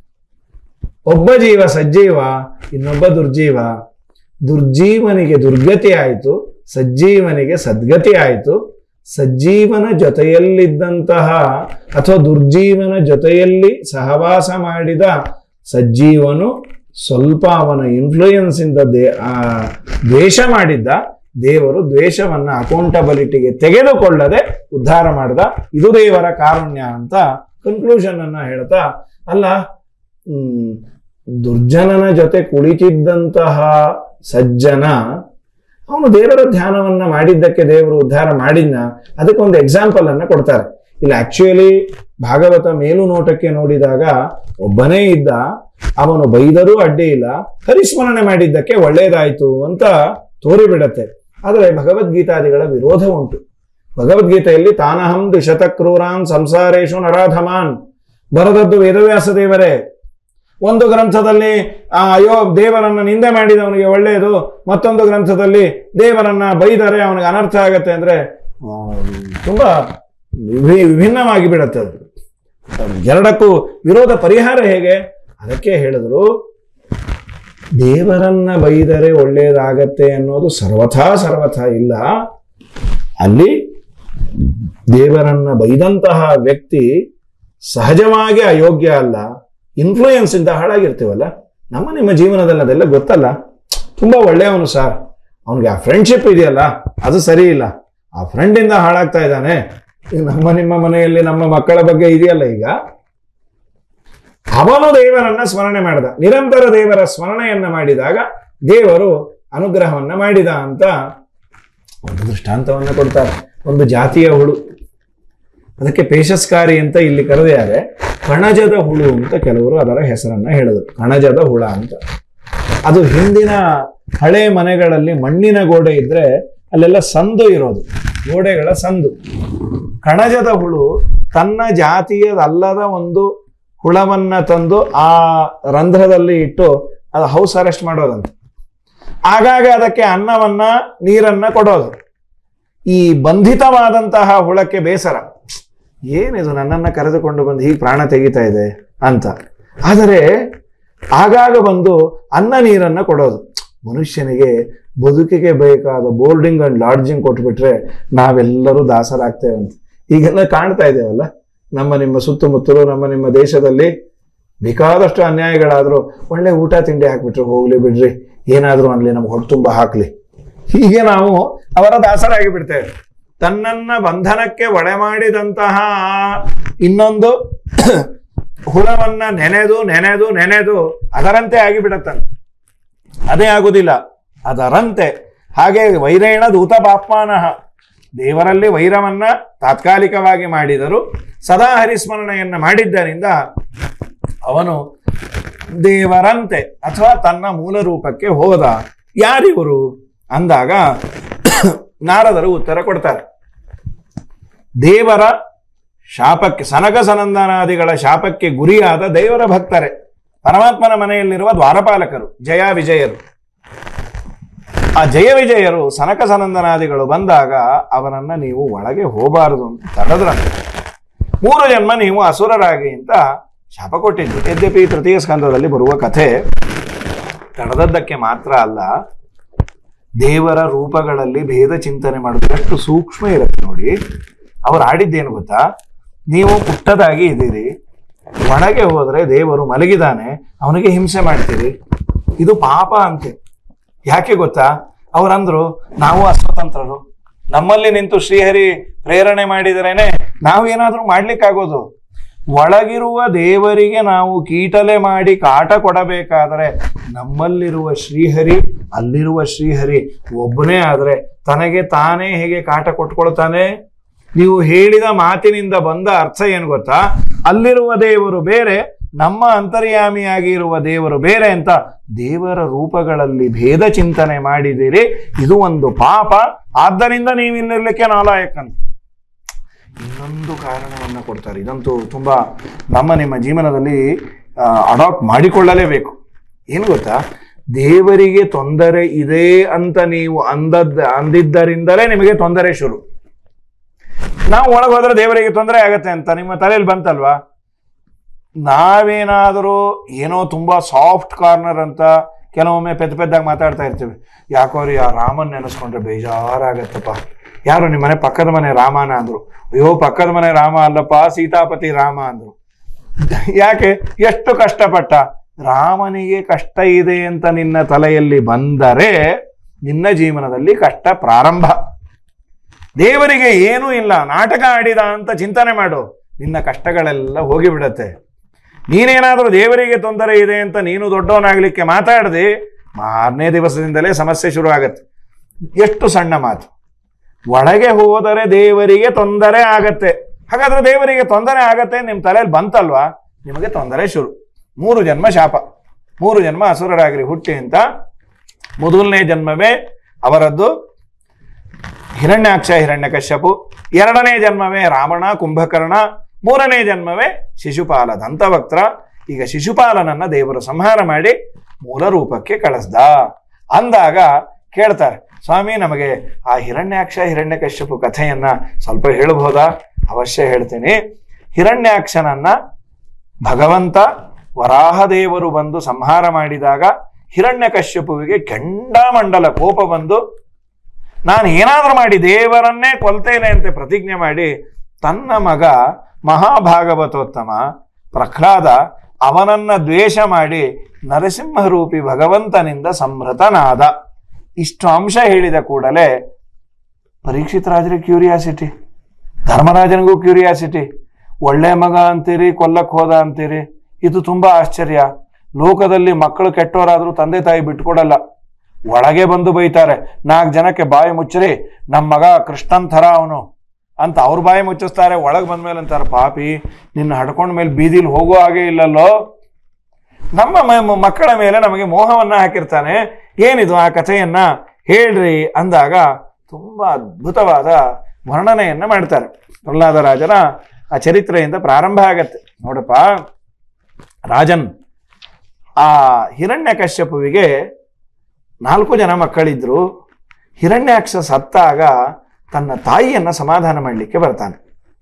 ಒಬ್ಬ ಜೀವ ಸಜ್ಜೀವ ಇನ್ನೊಬ್ಬ ದುರ್ಜೀವ ದುರ್ಜೀವನಿಗೆ ದುರ್ಗತಿ ಆಯಿತು ಸಜ್ಜೀವನಿಗೆ ಸದ್ಗತಿ ಆಯಿತು ಸಜ್ಜೀವನ ಜೊತೆಯಲ್ಲಿದ್ದಂತಹ ಅಥವಾ ದುರ್ಜೀವನ ಜೊತೆಯಲ್ಲಿ ಸಹವಾಸ ಮಾಡಿದ ಸಜ್ಜೀವನು ಸ್ವಲ್ಪ ಅವನ ಇನ್ಫ್ಲೂಯೆನ್ಸ್ ಇಂದ ದೇ ಆ, ದ್ವೇಷ ಮಾಡಿದ್ದ ದೇವರು ದ್ವೇಷವನ್ನ ಅಕೌಂಟಬಿಲಿಟಿಗೆ ತೆಗೆದುಕೊಳ್ಳದೆ ಉದ್ಧಾರ ಮಾಡಿದ ಇದು ದೇವರ ಕಾರುಣ್ಯ ಅಂತ ಕನ್ಕ್ಲೂಷನ್ ಅನ್ನ ಹೇಳ್ತಾ ಅಲ್ಲ ಹ್ಮ್, ದುರ್ಜನನ ಜೊತೆ ಕುಳಿತಿದ್ದಂತಹ ಸಜ್ಜನ ಅವನು ದೇವರ ಧ್ಯಾನವನ್ನ ಮಾಡಿದ್ದಕ್ಕೆ ದೇವರು ಉದ್ಧಾರ ಮಾಡಿದ್ನ ಅದಕ್ಕೊಂದು ಎಕ್ಸಾಂಪಲ್ ಅನ್ನ ಕೊಡ್ತಾರೆ ಇಲ್ಲಿ ಆಕ್ಚುಯಲಿ ಭಾಗವತ ಮೇಲು ನೋಟಕ್ಕೆ ನೋಡಿದಾಗ ಒಬ್ಬನೇ ಇದ್ದ ಅವನು ಬೈದರೂ ಅಡ್ಡಿ ಇಲ್ಲ ಹರಿಸ್ಮರಣೆ ಮಾಡಿದ್ದಕ್ಕೆ ಒಳ್ಳೇದಾಯ್ತು ಅಂತ ತೋರಿಬಿಡತ್ತೆ ಆದರೆ ಭಗವದ್ಗೀತಾದಿಗಳ ವಿರೋಧ ಉಂಟು ಭಗವದ್ಗೀತೆಯಲ್ಲಿ ತಾನಹಂ ದ್ವಿಶತ ಕ್ರೂರಾನ್ ಸಂಸಾರೇಶು ನರಾಧಮಾನ್ ಬರದದ್ದು ವೇದವ್ಯಾಸ ದೇವರೇ ಒಂದು ಗ್ರಂಥದಲ್ಲಿ ಆ, ಅಯ್ಯೋ ದೇವರನ್ನ ನಿಂದೆ ಮಾಡಿದವನಿಗೆ ಒಳ್ಳೆಯದು ಮತ್ತೊಂದು ಗ್ರಂಥದಲ್ಲಿ ದೇವರನ್ನ ಬೈದರೆ ಅವನಿಗೆ ಅನರ್ಥ ಆಗತ್ತೆ ಅಂದ್ರೆ ಆ, ತುಂಬಾ ವಿಭಿ- ವಿಭಿನ್ನವಾಗಿ ಬಿಡತ್ತೆ ಅದು ಎರಡಕ್ಕೂ ವಿರೋಧ ಪರಿಹಾರ ಹೇಗೆ ಅದಕ್ಕೆ ಹೇಳಿದ್ರು ದೇವರನ್ನ ಬೈದರೆ ಒಳ್ಳೆಯದಾಗತ್ತೆ ಅನ್ನೋದು ಸರ್ವಥಾ ಸರ್ವಥಾ ಇಲ್ಲ ಅಲ್ಲಿ ದೇವರನ್ನ ಬೈದಂತಹ ವ್ಯಕ್ತಿ ಸಹಜವಾಗಿ ಅಯೋಗ್ಯ ಅಲ್ಲ ಇನ್ಫ್ಲೂಯೆನ್ಸ್ ಇಂದ ಹಾಳಾಗಿರ್ತೀವಲ್ಲ ನಮ್ಮ ನಿಮ್ಮ ಜೀವನದಲ್ಲಿ ಅದೆಲ್ಲ ಗೊತ್ತಲ್ಲ ತುಂಬಾ ಒಳ್ಳೆಯವನು ಸರ್ ಅವನಿಗೆ ಆ ಫ್ರೆಂಡ್ಶಿಪ್ ಇದೆಯಲ್ಲ ಅದು ಸರಿ ಇಲ್ಲ ಆ ಫ್ರೆಂಡ್ ಇಂದ ಹಾಳಾಗ್ತಾ ಇದ್ದಾನೆ ಈಗ ನಮ್ಮ ನಿಮ್ಮ ಮನೆಯಲ್ಲಿ ನಮ್ಮ ಮಕ್ಕಳ ಬಗ್ಗೆ ಇದೆಯಲ್ಲ ಈಗ ಅವನು ದೇವರನ್ನ ಸ್ಮರಣೆ ಮಾಡಿದ ನಿರಂತರ ದೇವರ ಸ್ಮರಣೆಯನ್ನ ಮಾಡಿದಾಗ ದೇವರು ಅನುಗ್ರಹವನ್ನ ಮಾಡಿದ ಅಂತ ಒಂದು ದೃಷ್ಟಾಂತವನ್ನ ಕೊಡ್ತಾರೆ ಒಂದು ಜಾತಿಯ ಹುಳು ಅದಕ್ಕೆ ಪೇಶಸ್ಕಾರಿ ಅಂತ ಇಲ್ಲಿ ಕರೆದಿದ್ದಾರೆ ಕಣಜದ ಹುಳು ಅಂತ ಕೆಲವರು ಅದರ ಹೆಸರನ್ನ ಹೇಳಿದ್ರು ಕಣಜದ ಹುಳ ಅಂತ ಅದು ಹಿಂದಿನ ಹಳೆ ಮನೆಗಳಲ್ಲಿ ಮಣ್ಣಿನ ಗೋಡೆ ಇದ್ರೆ ಅಲ್ಲೆಲ್ಲ ಸಂದು ಇರೋದು ಗೋಡೆಗಳ ಸಂದು ಕಣಜದ ಹುಳು ತನ್ನ ಜಾತಿಯದಲ್ಲದ ಒಂದು ಹುಳವನ್ನ ತಂದು ಆ ರಂಧ್ರದಲ್ಲಿ ಇಟ್ಟು ಅದು ಹೌಸ್ ಅರೆಸ್ಟ್ ಮಾಡೋದಂತೆ ಆಗಾಗ ಅದಕ್ಕೆ ಅನ್ನವನ್ನ ನೀರನ್ನ ಕೊಡೋದು ಈ ಬಂಧಿತವಾದಂತಹ ಹುಳಕ್ಕೆ ಬೇಸರ ಏನಿದು ನನ್ನನ್ನ ಕರೆದುಕೊಂಡು ಬಂದು ಹೀಗೆ ಪ್ರಾಣ ತೆಗಿತಾ ಇದೆ ಅಂತ ಆದರೆ ಆಗಾಗ ಬಂದು ಅನ್ನ ನೀರನ್ನ ಕೊಡೋದು ಮನುಷ್ಯನಿಗೆ ಬದುಕಿಗೆ ಬೇಕಾದ ಬೋರ್ಡಿಂಗ್ ಅಂಡ್ ಲಾಡ್ಜಿಂಗ್ ಕೊಟ್ಬಿಟ್ರೆ ನಾವೆಲ್ಲರೂ ದಾಸರಾಗ್ತೇವೆ ಅಂತ ಈಗೆಲ್ಲ ಕಾಣ್ತಾ ಇದ್ದೇವಲ್ಲ ನಮ್ಮ ನಿಮ್ಮ ಸುತ್ತಮುತ್ತಲು ನಮ್ಮ ನಿಮ್ಮ ದೇಶದಲ್ಲಿ ಬೇಕಾದಷ್ಟು ಅನ್ಯಾಯಗಳಾದ್ರೂ ಒಳ್ಳೆ ಊಟ ತಿಂಡಿ ಹಾಕ್ಬಿಟ್ರೆ ಹೋಗ್ಲಿ ಬಿಡ್ರಿ ಏನಾದ್ರೂ ಅನ್ಲಿ ನಮ್ಗೆ ಹೊಟ್ಟೆ ತುಂಬ ಹಾಕ್ಲಿ ಹೀಗೆ ನಾವು ಅವರ ದಾಸರಾಗಿ ಬಿಡ್ತೇವೆ ತನ್ನನ್ನ ಬಂಧನಕ್ಕೆ ಒಡೆ ಮಾಡಿದಂತಹ ಇನ್ನೊಂದು ಹುಳವನ್ನ ನೆನೆದು ನೆನೆದು ನೆನೆದು ಅದರಂತೆ ಆಗಿಬಿಡತ್ತಂತೆ ಅದೇ ಆಗುದಿಲ್ಲ ಅದರಂತೆ ಹಾಗೆ ವೈರೇಣ ದೂತ ಪಾಪ್ಮಾನಃ ದೇವರಲ್ಲಿ ವೈರವನ್ನ ತಾತ್ಕಾಲಿಕವಾಗಿ ಮಾಡಿದರು ಸದಾ ಹರಿಸ್ಮರಣೆಯನ್ನ ಮಾಡಿದ್ದರಿಂದ ಅವನು ದೇವರಂತೆ ಅಥವಾ ತನ್ನ ಮೂಲ ರೂಪಕ್ಕೆ ಹೋದ ಯಾರಿವರು ಅಂದಾಗ ನಾರದರು ಉತ್ತರ ಕೊಡ್ತಾರೆ ದೇವರ ಶಾಪಕ್ಕೆ ಸನಕ ಸನಂದನಾದಿಗಳ ಶಾಪಕ್ಕೆ ಗುರಿಯಾದ ದೇವರ ಭಕ್ತರೆ ಪರಮಾತ್ಮನ ಮನೆಯಲ್ಲಿರುವ ದ್ವಾರಪಾಲಕರು ಜಯ ವಿಜಯರು ಆ ಜಯ ವಿಜಯರು ಸನಕ ಸನಂದನಾದಿಗಳು ಬಂದಾಗ ಅವರನ್ನ ನೀವು ಒಳಗೆ ಹೋಗಬಾರದು ಅಂತ ತಡೆದ್ರಂತೆ ಮೂರು ಜನ್ಮ ನೀವು ಅಸುರರಾಗಿ ಅಂತ ಶಾಪ ಕೊಟ್ಟಿದ್ದು ಯದ್ಯಪಿ ತೃತೀಯ ಸ್ಕಂದದಲ್ಲಿ ಬರುವ ಕಥೆ ತಡೆದದ್ದಕ್ಕೆ ಮಾತ್ರ ಅಲ್ಲ ದೇವರ ರೂಪಗಳಲ್ಲಿ ಭೇದ ಚಿಂತನೆ ಮಾಡೋದು ಎಷ್ಟು ಸೂಕ್ಷ್ಮ ಇರುತ್ತೆ ನೋಡಿ ಅವ್ರು ಆಡಿದ್ದೇನು ಗೊತ್ತಾ ನೀವು ಪುಟ್ಟದಾಗಿ ಇದ್ದೀರಿ ಒಳಗೆ ಹೋದ್ರೆ ದೇವರು ಮಲಗಿದಾನೆ ಅವನಿಗೆ ಹಿಂಸೆ ಮಾಡ್ತೀರಿ ಇದು ಪಾಪ ಅಂತೆ ಯಾಕೆ ಗೊತ್ತಾ ಅವರಂದ್ರು ನಾವು ಅಸ್ವತಂತ್ರರು ನಮ್ಮಲ್ಲಿ ನಿಂತು ಶ್ರೀಹರಿ ಪ್ರೇರಣೆ ಮಾಡಿದರೇನೆ ನಾವು ಏನಾದ್ರೂ ಮಾಡ್ಲಿಕ್ಕಾಗೋದು ಒಳಗಿರುವ ದೇವರಿಗೆ ನಾವು ಕೀಟಲೆ ಮಾಡಿ ಕಾಟ ಕೊಡಬೇಕಾದರೆ ನಮ್ಮಲ್ಲಿರುವ ಶ್ರೀಹರಿ ಅಲ್ಲಿರುವ ಶ್ರೀಹರಿ ಒಬ್ಬನೇ ಆದ್ರೆ ತನಗೆ ತಾನೇ ಹೇಗೆ ಕಾಟ ಕೊಟ್ಕೊಳ್ತಾನೆ ನೀವು ಹೇಳಿದ ಮಾತಿನಿಂದ ಬಂದ ಅರ್ಥ ಏನು ಗೊತ್ತಾ ಅಲ್ಲಿರುವ ದೇವರು ಬೇರೆ ನಮ್ಮ ಅಂತರ್ಯಾಮಿಯಾಗಿ ಇರುವ ದೇವರು ಬೇರೆ ಅಂತ ದೇವರ ರೂಪಗಳಲ್ಲಿ ಭೇದ ಚಿಂತನೆ ಮಾಡಿದಿರಿ ಇದು ಒಂದು ಪಾಪ ಆದ್ದರಿಂದ ನೀವು ಇಲ್ಲಿರ್ಲಿಕ್ಕೆ ನಾಲಾಯಕ್ಕಂತ ಇನ್ನೊಂದು ಕಾರಣವನ್ನ ಕೊಡ್ತಾರೆ ಇದಂತೂ ತುಂಬಾ ನಮ್ಮ ನಿಮ್ಮ ಜೀವನದಲ್ಲಿ ಅಡಾಪ್ಟ್ ಮಾಡಿಕೊಳ್ಳಲೇಬೇಕು ಏನು ಗೊತ್ತಾ ದೇವರಿಗೆ ತೊಂದರೆ ಇದೆ ಅಂತ ನೀವು ಅಂದದ್ ಅಂದಿದ್ದರಿಂದಲೇ ನಿಮಗೆ ತೊಂದರೆ ಶುರು ನಾವು ಒಳಗೆ ಹೋದ್ರೆ ದೇವರಿಗೆ ತೊಂದರೆ ಆಗತ್ತೆ ಅಂತ ನಿಮ್ಮ ತಲೆಯಲ್ಲಿ ಬಂತಲ್ವಾ ನಾವೇನಾದರೂ ಏನೋ ತುಂಬಾ ಸಾಫ್ಟ್ ಕಾರ್ನರ್ ಅಂತ ಕೆಲವೊಮ್ಮೆ ಪೆದ್ದ ಪೆದ್ದಾಗಿ ಮಾತಾಡ್ತಾ ಇರ್ತೀವಿ ಯಾಕೋ ರೀ ಆ ರಾಮನ್ ನೆನೆಸ್ಕೊಂಡ್ರೆ ಬೇಜಾರಾಗತ್ತಪ್ಪ ಯಾರು ನಿಮ್ಮ ಮನೆ ಪಕ್ಕದ ಮನೆ ರಾಮನ ಅಂದ್ರು ಅಯ್ಯೋ ಪಕ್ಕದ ಮನೆ ರಾಮ ಅಲ್ಲಪ್ಪ ಸೀತಾಪತಿ ರಾಮ ಅಂದ್ರು ಯಾಕೆ ಎಷ್ಟು ಕಷ್ಟಪಟ್ಟ ರಾಮನಿಗೆ ಕಷ್ಟ ಇದೆ ಅಂತ ನಿನ್ನ ತಲೆಯಲ್ಲಿ ಬಂದರೆ ನಿನ್ನ ಜೀವನದಲ್ಲಿ ಕಷ್ಟ ಪ್ರಾರಂಭ ದೇವರಿಗೆ ಏನೂ ಇಲ್ಲ ನಾಟಕ ಆಡಿದ ಅಂತ ಚಿಂತನೆ ಮಾಡು ನಿನ್ನ ಕಷ್ಟಗಳೆಲ್ಲ ಹೋಗಿಬಿಡತ್ತೆ ನೀನೇನಾದರೂ ದೇವರಿಗೆ ತೊಂದರೆ ಇದೆ ಅಂತ ನೀನು ದೊಡ್ಡವನಾಗ್ಲಿಕ್ಕೆ ಮಾತಾಡದೆ ಮಾರನೇ ದಿವಸದಿಂದಲೇ ಸಮಸ್ಯೆ ಶುರು ಆಗತ್ತೆ ಎಷ್ಟು ಸಣ್ಣ ಮಾತು ಒಳಗೆ ಹೋದರೆ ದೇವರಿಗೆ ತೊಂದರೆ ಆಗತ್ತೆ ಹಾಗಾದ್ರೆ ದೇವರಿಗೆ ತೊಂದರೆ ಆಗತ್ತೆ ನಿಮ್ಮ ತಲೆಯಲ್ಲಿ ಬಂತಲ್ವಾ ನಿಮಗೆ ತೊಂದರೆ ಶುರು ಮೂರು ಜನ್ಮ ಶಾಪ ಮೂರು ಜನ್ಮ ಅಸುರರಾಗಿರಿ ಹುಟ್ಟಿ ಅಂತ ಮೊದಲನೇ ಜನ್ಮವೇ ಅವರದ್ದು ಹಿರಣ್ಯಾಕ್ಷ ಹಿರಣ್ಯಕಶ್ಯಪು ಎರಡನೇ ಜನ್ಮವೇ ರಾವಣ ಕುಂಭಕರ್ಣ ಮೂರನೇ ಜನ್ಮವೇ ಶಿಶುಪಾಲ ದಂತವಕ್ತ್ರ ಈಗ ಶಿಶುಪಾಲನನ್ನ ದೇವರು ಸಂಹಾರ ಮಾಡಿ ಮೂಲ ರೂಪಕ್ಕೆ ಕಳಿಸ್ದ ಅಂದಾಗ ಕೇಳ್ತಾರೆ ಸ್ವಾಮಿ ನಮಗೆ ಆ ಹಿರಣ್ಯಾಕ್ಷ ಹಿರಣ್ಯಕಶ್ಯಪು ಕಥೆಯನ್ನ ಸ್ವಲ್ಪ ಹೇಳಬಹುದಾ ಅವಶ್ಯ ಹೇಳ್ತೀನಿ ಹಿರಣ್ಯಾಕ್ಷನನ್ನ ಭಗವಂತ ವರಾಹದೇವರು ಬಂದು ಸಂಹಾರ ಮಾಡಿದಾಗ ಹಿರಣ್ಯಕಶ್ಯಪುವಿಗೆ ಕೆಂಡಾಮಂಡಲ ಕೋಪ ಬಂದು ನಾನು ಏನಾದರೂ ಮಾಡಿ ದೇವರನ್ನೇ ಕೊಲ್ತೇನೆ ಅಂತ ಪ್ರತಿಜ್ಞೆ ಮಾಡಿ ತನ್ನ ಮಗ ಮಹಾಭಾಗವತೋತ್ತಮ ಪ್ರಹ್ಲಾದ ಅವನನ್ನ ದ್ವೇಷ ಮಾಡಿ ನರಸಿಂಹರೂಪಿ ಭಗವಂತನಿಂದ ಸಂಹೃತನಾದ ಇಷ್ಟು ಅಂಶ ಹೇಳಿದ ಕೂಡಲೇ ಪರೀಕ್ಷಿತ್ ರಾಜರಿಗೆ ಕ್ಯೂರಿಯಾಸಿಟಿ ಧರ್ಮರಾಜನಿಗೂ ಕ್ಯೂರಿಯಾಸಿಟಿ ಒಳ್ಳೆ ಮಗ ಅಂತೀರಿ ಕೊಲ್ಲಕ್ ಹೋದ ಅಂತೀರಿ ಇದು ತುಂಬಾ ಆಶ್ಚರ್ಯ ಲೋಕದಲ್ಲಿ ಮಕ್ಕಳು ಕೆಟ್ಟವರಾದ್ರೂ ತಂದೆ ತಾಯಿ ಬಿಟ್ಕೊಡಲ್ಲ ಒಳಗೆ ಬಂದು ಬೈತಾರೆ ನಾಲ್ಕು ಜನಕ್ಕೆ ಬಾಯಿ ಮುಚ್ಚರಿ ನಮ್ಮ ಮಗ ಕೃಷ್ಣನ್ ಥರ ಅವನು ಅಂತ ಅವ್ರ ಬಾಯಿ ಮುಚ್ಚಿಸ್ತಾರೆ ಒಳಗೆ ಬಂದ್ಮೇಲೆ ಅಂತಾರೆ ಪಾಪಿ ನಿನ್ನ ಹಡ್ಕೊಂಡ ಮೇಲೆ ಬೀದಿಲಿ ಹೋಗೋ ಹಾಗೆ ಇಲ್ಲಲ್ಲೋ ನಮ್ಮ ಮ- ಮಕ್ಕಳ ಮೇಲೆ ನಮಗೆ ಮೋಹವನ್ನ ಹಾಕಿರ್ತಾನೆ ಏನಿದು ಆ ಕಥೆಯನ್ನ ಹೇಳ್ರಿ ಅಂದಾಗ ತುಂಬಾ ಅದ್ಭುತವಾದ ವರ್ಣನೆಯನ್ನ ಮಾಡ್ತಾರೆ ಪ್ರಹ್ಲಾದ ರಾಜರ ಆ ಚರಿತ್ರೆಯಿಂದ ಪ್ರಾರಂಭ ಆಗತ್ತೆ ನೋಡಪ್ಪ ರಾಜನ್ ಆ ಹಿರಣ್ಯಕಶ್ಯಪುವಿಗೆ ನಾಲ್ಕು ಜನ ಮಕ್ಕಳಿದ್ರು ಹಿರಣ್ಯಾಕ್ಷ ಸತ್ತಾಗ ತನ್ನ ತಾಯಿಯನ್ನ ಸಮಾಧಾನ ಮಾಡಲಿಕ್ಕೆ ಬರ್ತಾನೆ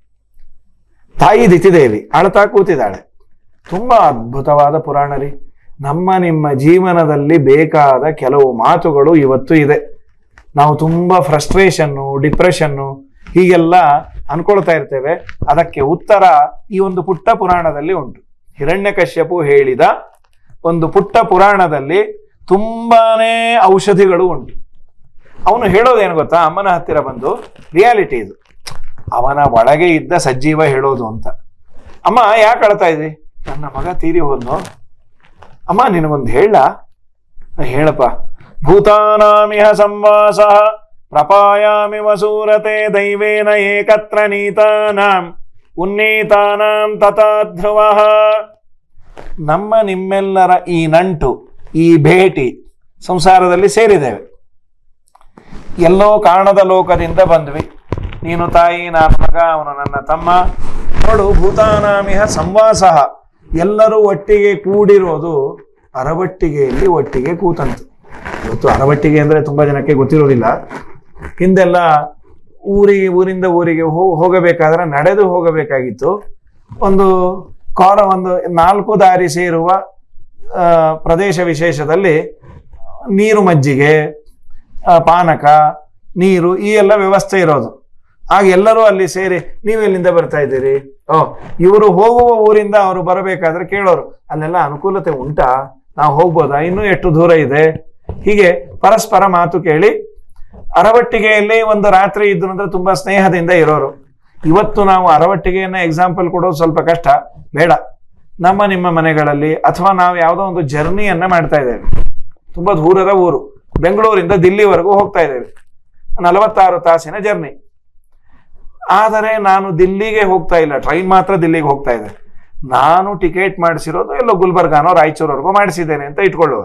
ತಾಯಿ ದಿತಿದೇವಿ ಅಳ್ತಾ ಕೂತಿದ್ದಾಳೆ ತುಂಬಾ ಅದ್ಭುತವಾದ ಪುರಾಣ ರೀ ನಮ್ಮ ನಿಮ್ಮ ಜೀವನದಲ್ಲಿ ಬೇಕಾದ ಕೆಲವು ಮಾತುಗಳು ಇವತ್ತು ಇದೆ ನಾವು ತುಂಬಾ ಫ್ರಸ್ಟ್ರೇಷನ್ನು ಡಿಪ್ರೆಷನ್ನು ಹೀಗೆಲ್ಲ ಅನ್ಕೊಳ್ತಾ ಇರ್ತೇವೆ ಅದಕ್ಕೆ ಉತ್ತರ ಈ ಒಂದು ಪುಟ್ಟ ಪುರಾಣದಲ್ಲಿ ಉಂಟು ಹಿರಣ್ಯಕಶ್ಯಪು ಹೇಳಿದ ಒಂದು ಪುಟ್ಟ ಪುರಾಣದಲ್ಲಿ ತುಂಬಾನೇ ಔಷಧಿಗಳು ಉಂಟು ಅವನು ಹೇಳೋದೇನು ಗೊತ್ತಾ ಅಮ್ಮನ ಹತ್ತಿರ ಬಂದು ರಿಯಾಲಿಟಿ ಇದು ಅವನ ಒಳಗೆ ಇದ್ದ ಸಜೀವ ಹೇಳೋದು ಅಂತ ಅಮ್ಮ ಯಾಕೆ ಅಳ್ತಾ ಇದ್ರಿ ನನ್ನ ಮಗ ತೀರಿ ಹೋದ್ನು ಅಮ್ಮ ನಿನಗೊಂದು ಹೇಳ ಹೇಳಪ್ಪ ಭೂತಾನಾಮಿಹ ಸಂವಾಸ ಪ್ರಪಾಯಾಮಿ ವಸೂರತೆ ದೈವೇನ ಏಕತ್ರ ನೀತಾನಾಂ ಉನ್ನೀತಾನಾಂ ತಥಾ ಧ್ರುವಃ ನಮ್ಮ ನಿಮ್ಮೆಲ್ಲರ ಈ ನಂಟು ಈ ಭೇಟಿ ಸಂಸಾರದಲ್ಲಿ ಸೇರಿದ್ದೇವೆ ಎಲ್ಲೋ ಕಾಣದ ಲೋಕದಿಂದ ಬಂದ್ವಿ ನೀನು ತಾಯಿ ನಾನು ಮಗ ಅವನು ನನ್ನ ತಮ್ಮ ನೋಡು ಭೂತಾನಾಮಿಹ ಸಂವಾಸ ಎಲ್ಲರೂ ಒಟ್ಟಿಗೆ ಕೂಡಿರೋದು ಅರವಟ್ಟಿಗೆಯಲ್ಲಿ ಒಟ್ಟಿಗೆ ಕೂತಂತು ಇವತ್ತು ಅರವಟ್ಟಿಗೆ ಅಂದ್ರೆ ತುಂಬಾ ಜನಕ್ಕೆ ಗೊತ್ತಿರೋದಿಲ್ಲ ಹಿಂದೆಲ್ಲ ಊರಿಗೆ ಊರಿಂದ ಊರಿಗೆ ಹೋ- ಹೋಗಬೇಕಾದ್ರೆ ನಡೆದು ಹೋಗಬೇಕಾಗಿತ್ತು ಒಂದು ಕಾರ ಒಂದು ನಾಲ್ಕು ದಾರಿ ಸೇರುವ ಆ, ಪ್ರದೇಶ ವಿಶೇಷದಲ್ಲಿ ನೀರು ಮಜ್ಜಿಗೆ ಆ, ಪಾನಕ ನೀರು ಈ ಎಲ್ಲ ವ್ಯವಸ್ಥೆ ಇರೋದು ಆಗ ಎಲ್ಲರೂ ಅಲ್ಲಿ ಸೇರಿ ನೀವು ಎಲ್ಲಿಂದ ಬರ್ತಾ ಇದ್ದೀರಿ ಓ ಇವರು ಹೋಗುವ ಊರಿಂದ ಅವರು ಬರಬೇಕಾದ್ರೆ ಕೇಳೋರು ಅಲ್ಲೆಲ್ಲ ಅನುಕೂಲತೆ ಉಂಟಾ ನಾವು ಹೋಗ್ಬೋದಾ ಇನ್ನೂ ಎಷ್ಟು ದೂರ ಇದೆ ಹೀಗೆ ಪರಸ್ಪರ ಮಾತು ಕೇಳಿ ಅರವಟ್ಟಿಗೆಯಲ್ಲಿ ಒಂದು ರಾತ್ರಿ ಇದ್ದು ಅಂದ್ರೆ ತುಂಬಾ ಸ್ನೇಹದಿಂದ ಇರೋರು ಇವತ್ತು ನಾವು ಅರವಟ್ಟಿಗೆಯನ್ನ ಎಕ್ಸಾಂಪಲ್ ಕೊಡೋದು ಸ್ವಲ್ಪ ಕಷ್ಟ ಬೇಡ ನಮ್ಮ ನಿಮ್ಮ ಮನೆಗಳಲ್ಲಿ ಅಥವಾ ನಾವು ಯಾವುದೋ ಒಂದು ಜರ್ನಿಯನ್ನ ಮಾಡ್ತಾ ಇದ್ದೇವೆ ತುಂಬಾ ದೂರದ ಊರು ಬೆಂಗಳೂರಿಂದ ದಿಲ್ಲಿವರೆಗೂ ಹೋಗ್ತಾ ಇದ್ದೇವೆ ನಲವತ್ತಾರು ತಾಸಿನ ಜರ್ನಿ ಆದರೆ ನಾನು ದಿಲ್ಲಿಗೆ ಹೋಗ್ತಾ ಇಲ್ಲ ಟ್ರೈನ್ ಮಾತ್ರ ದಿಲ್ಲಿಗೆ ಹೋಗ್ತಾ ಇದೆ ನಾನು ಟಿಕೆಟ್ ಮಾಡಿಸಿರೋದು ಎಲ್ಲೋ ಗುಲ್ಬರ್ಗಾನೋ ರಾಯಚೂರ್ವರೆಗೂ ಮಾಡಿಸಿದ್ದೇನೆ ಅಂತ ಇಟ್ಕೊಳ್ಳುವ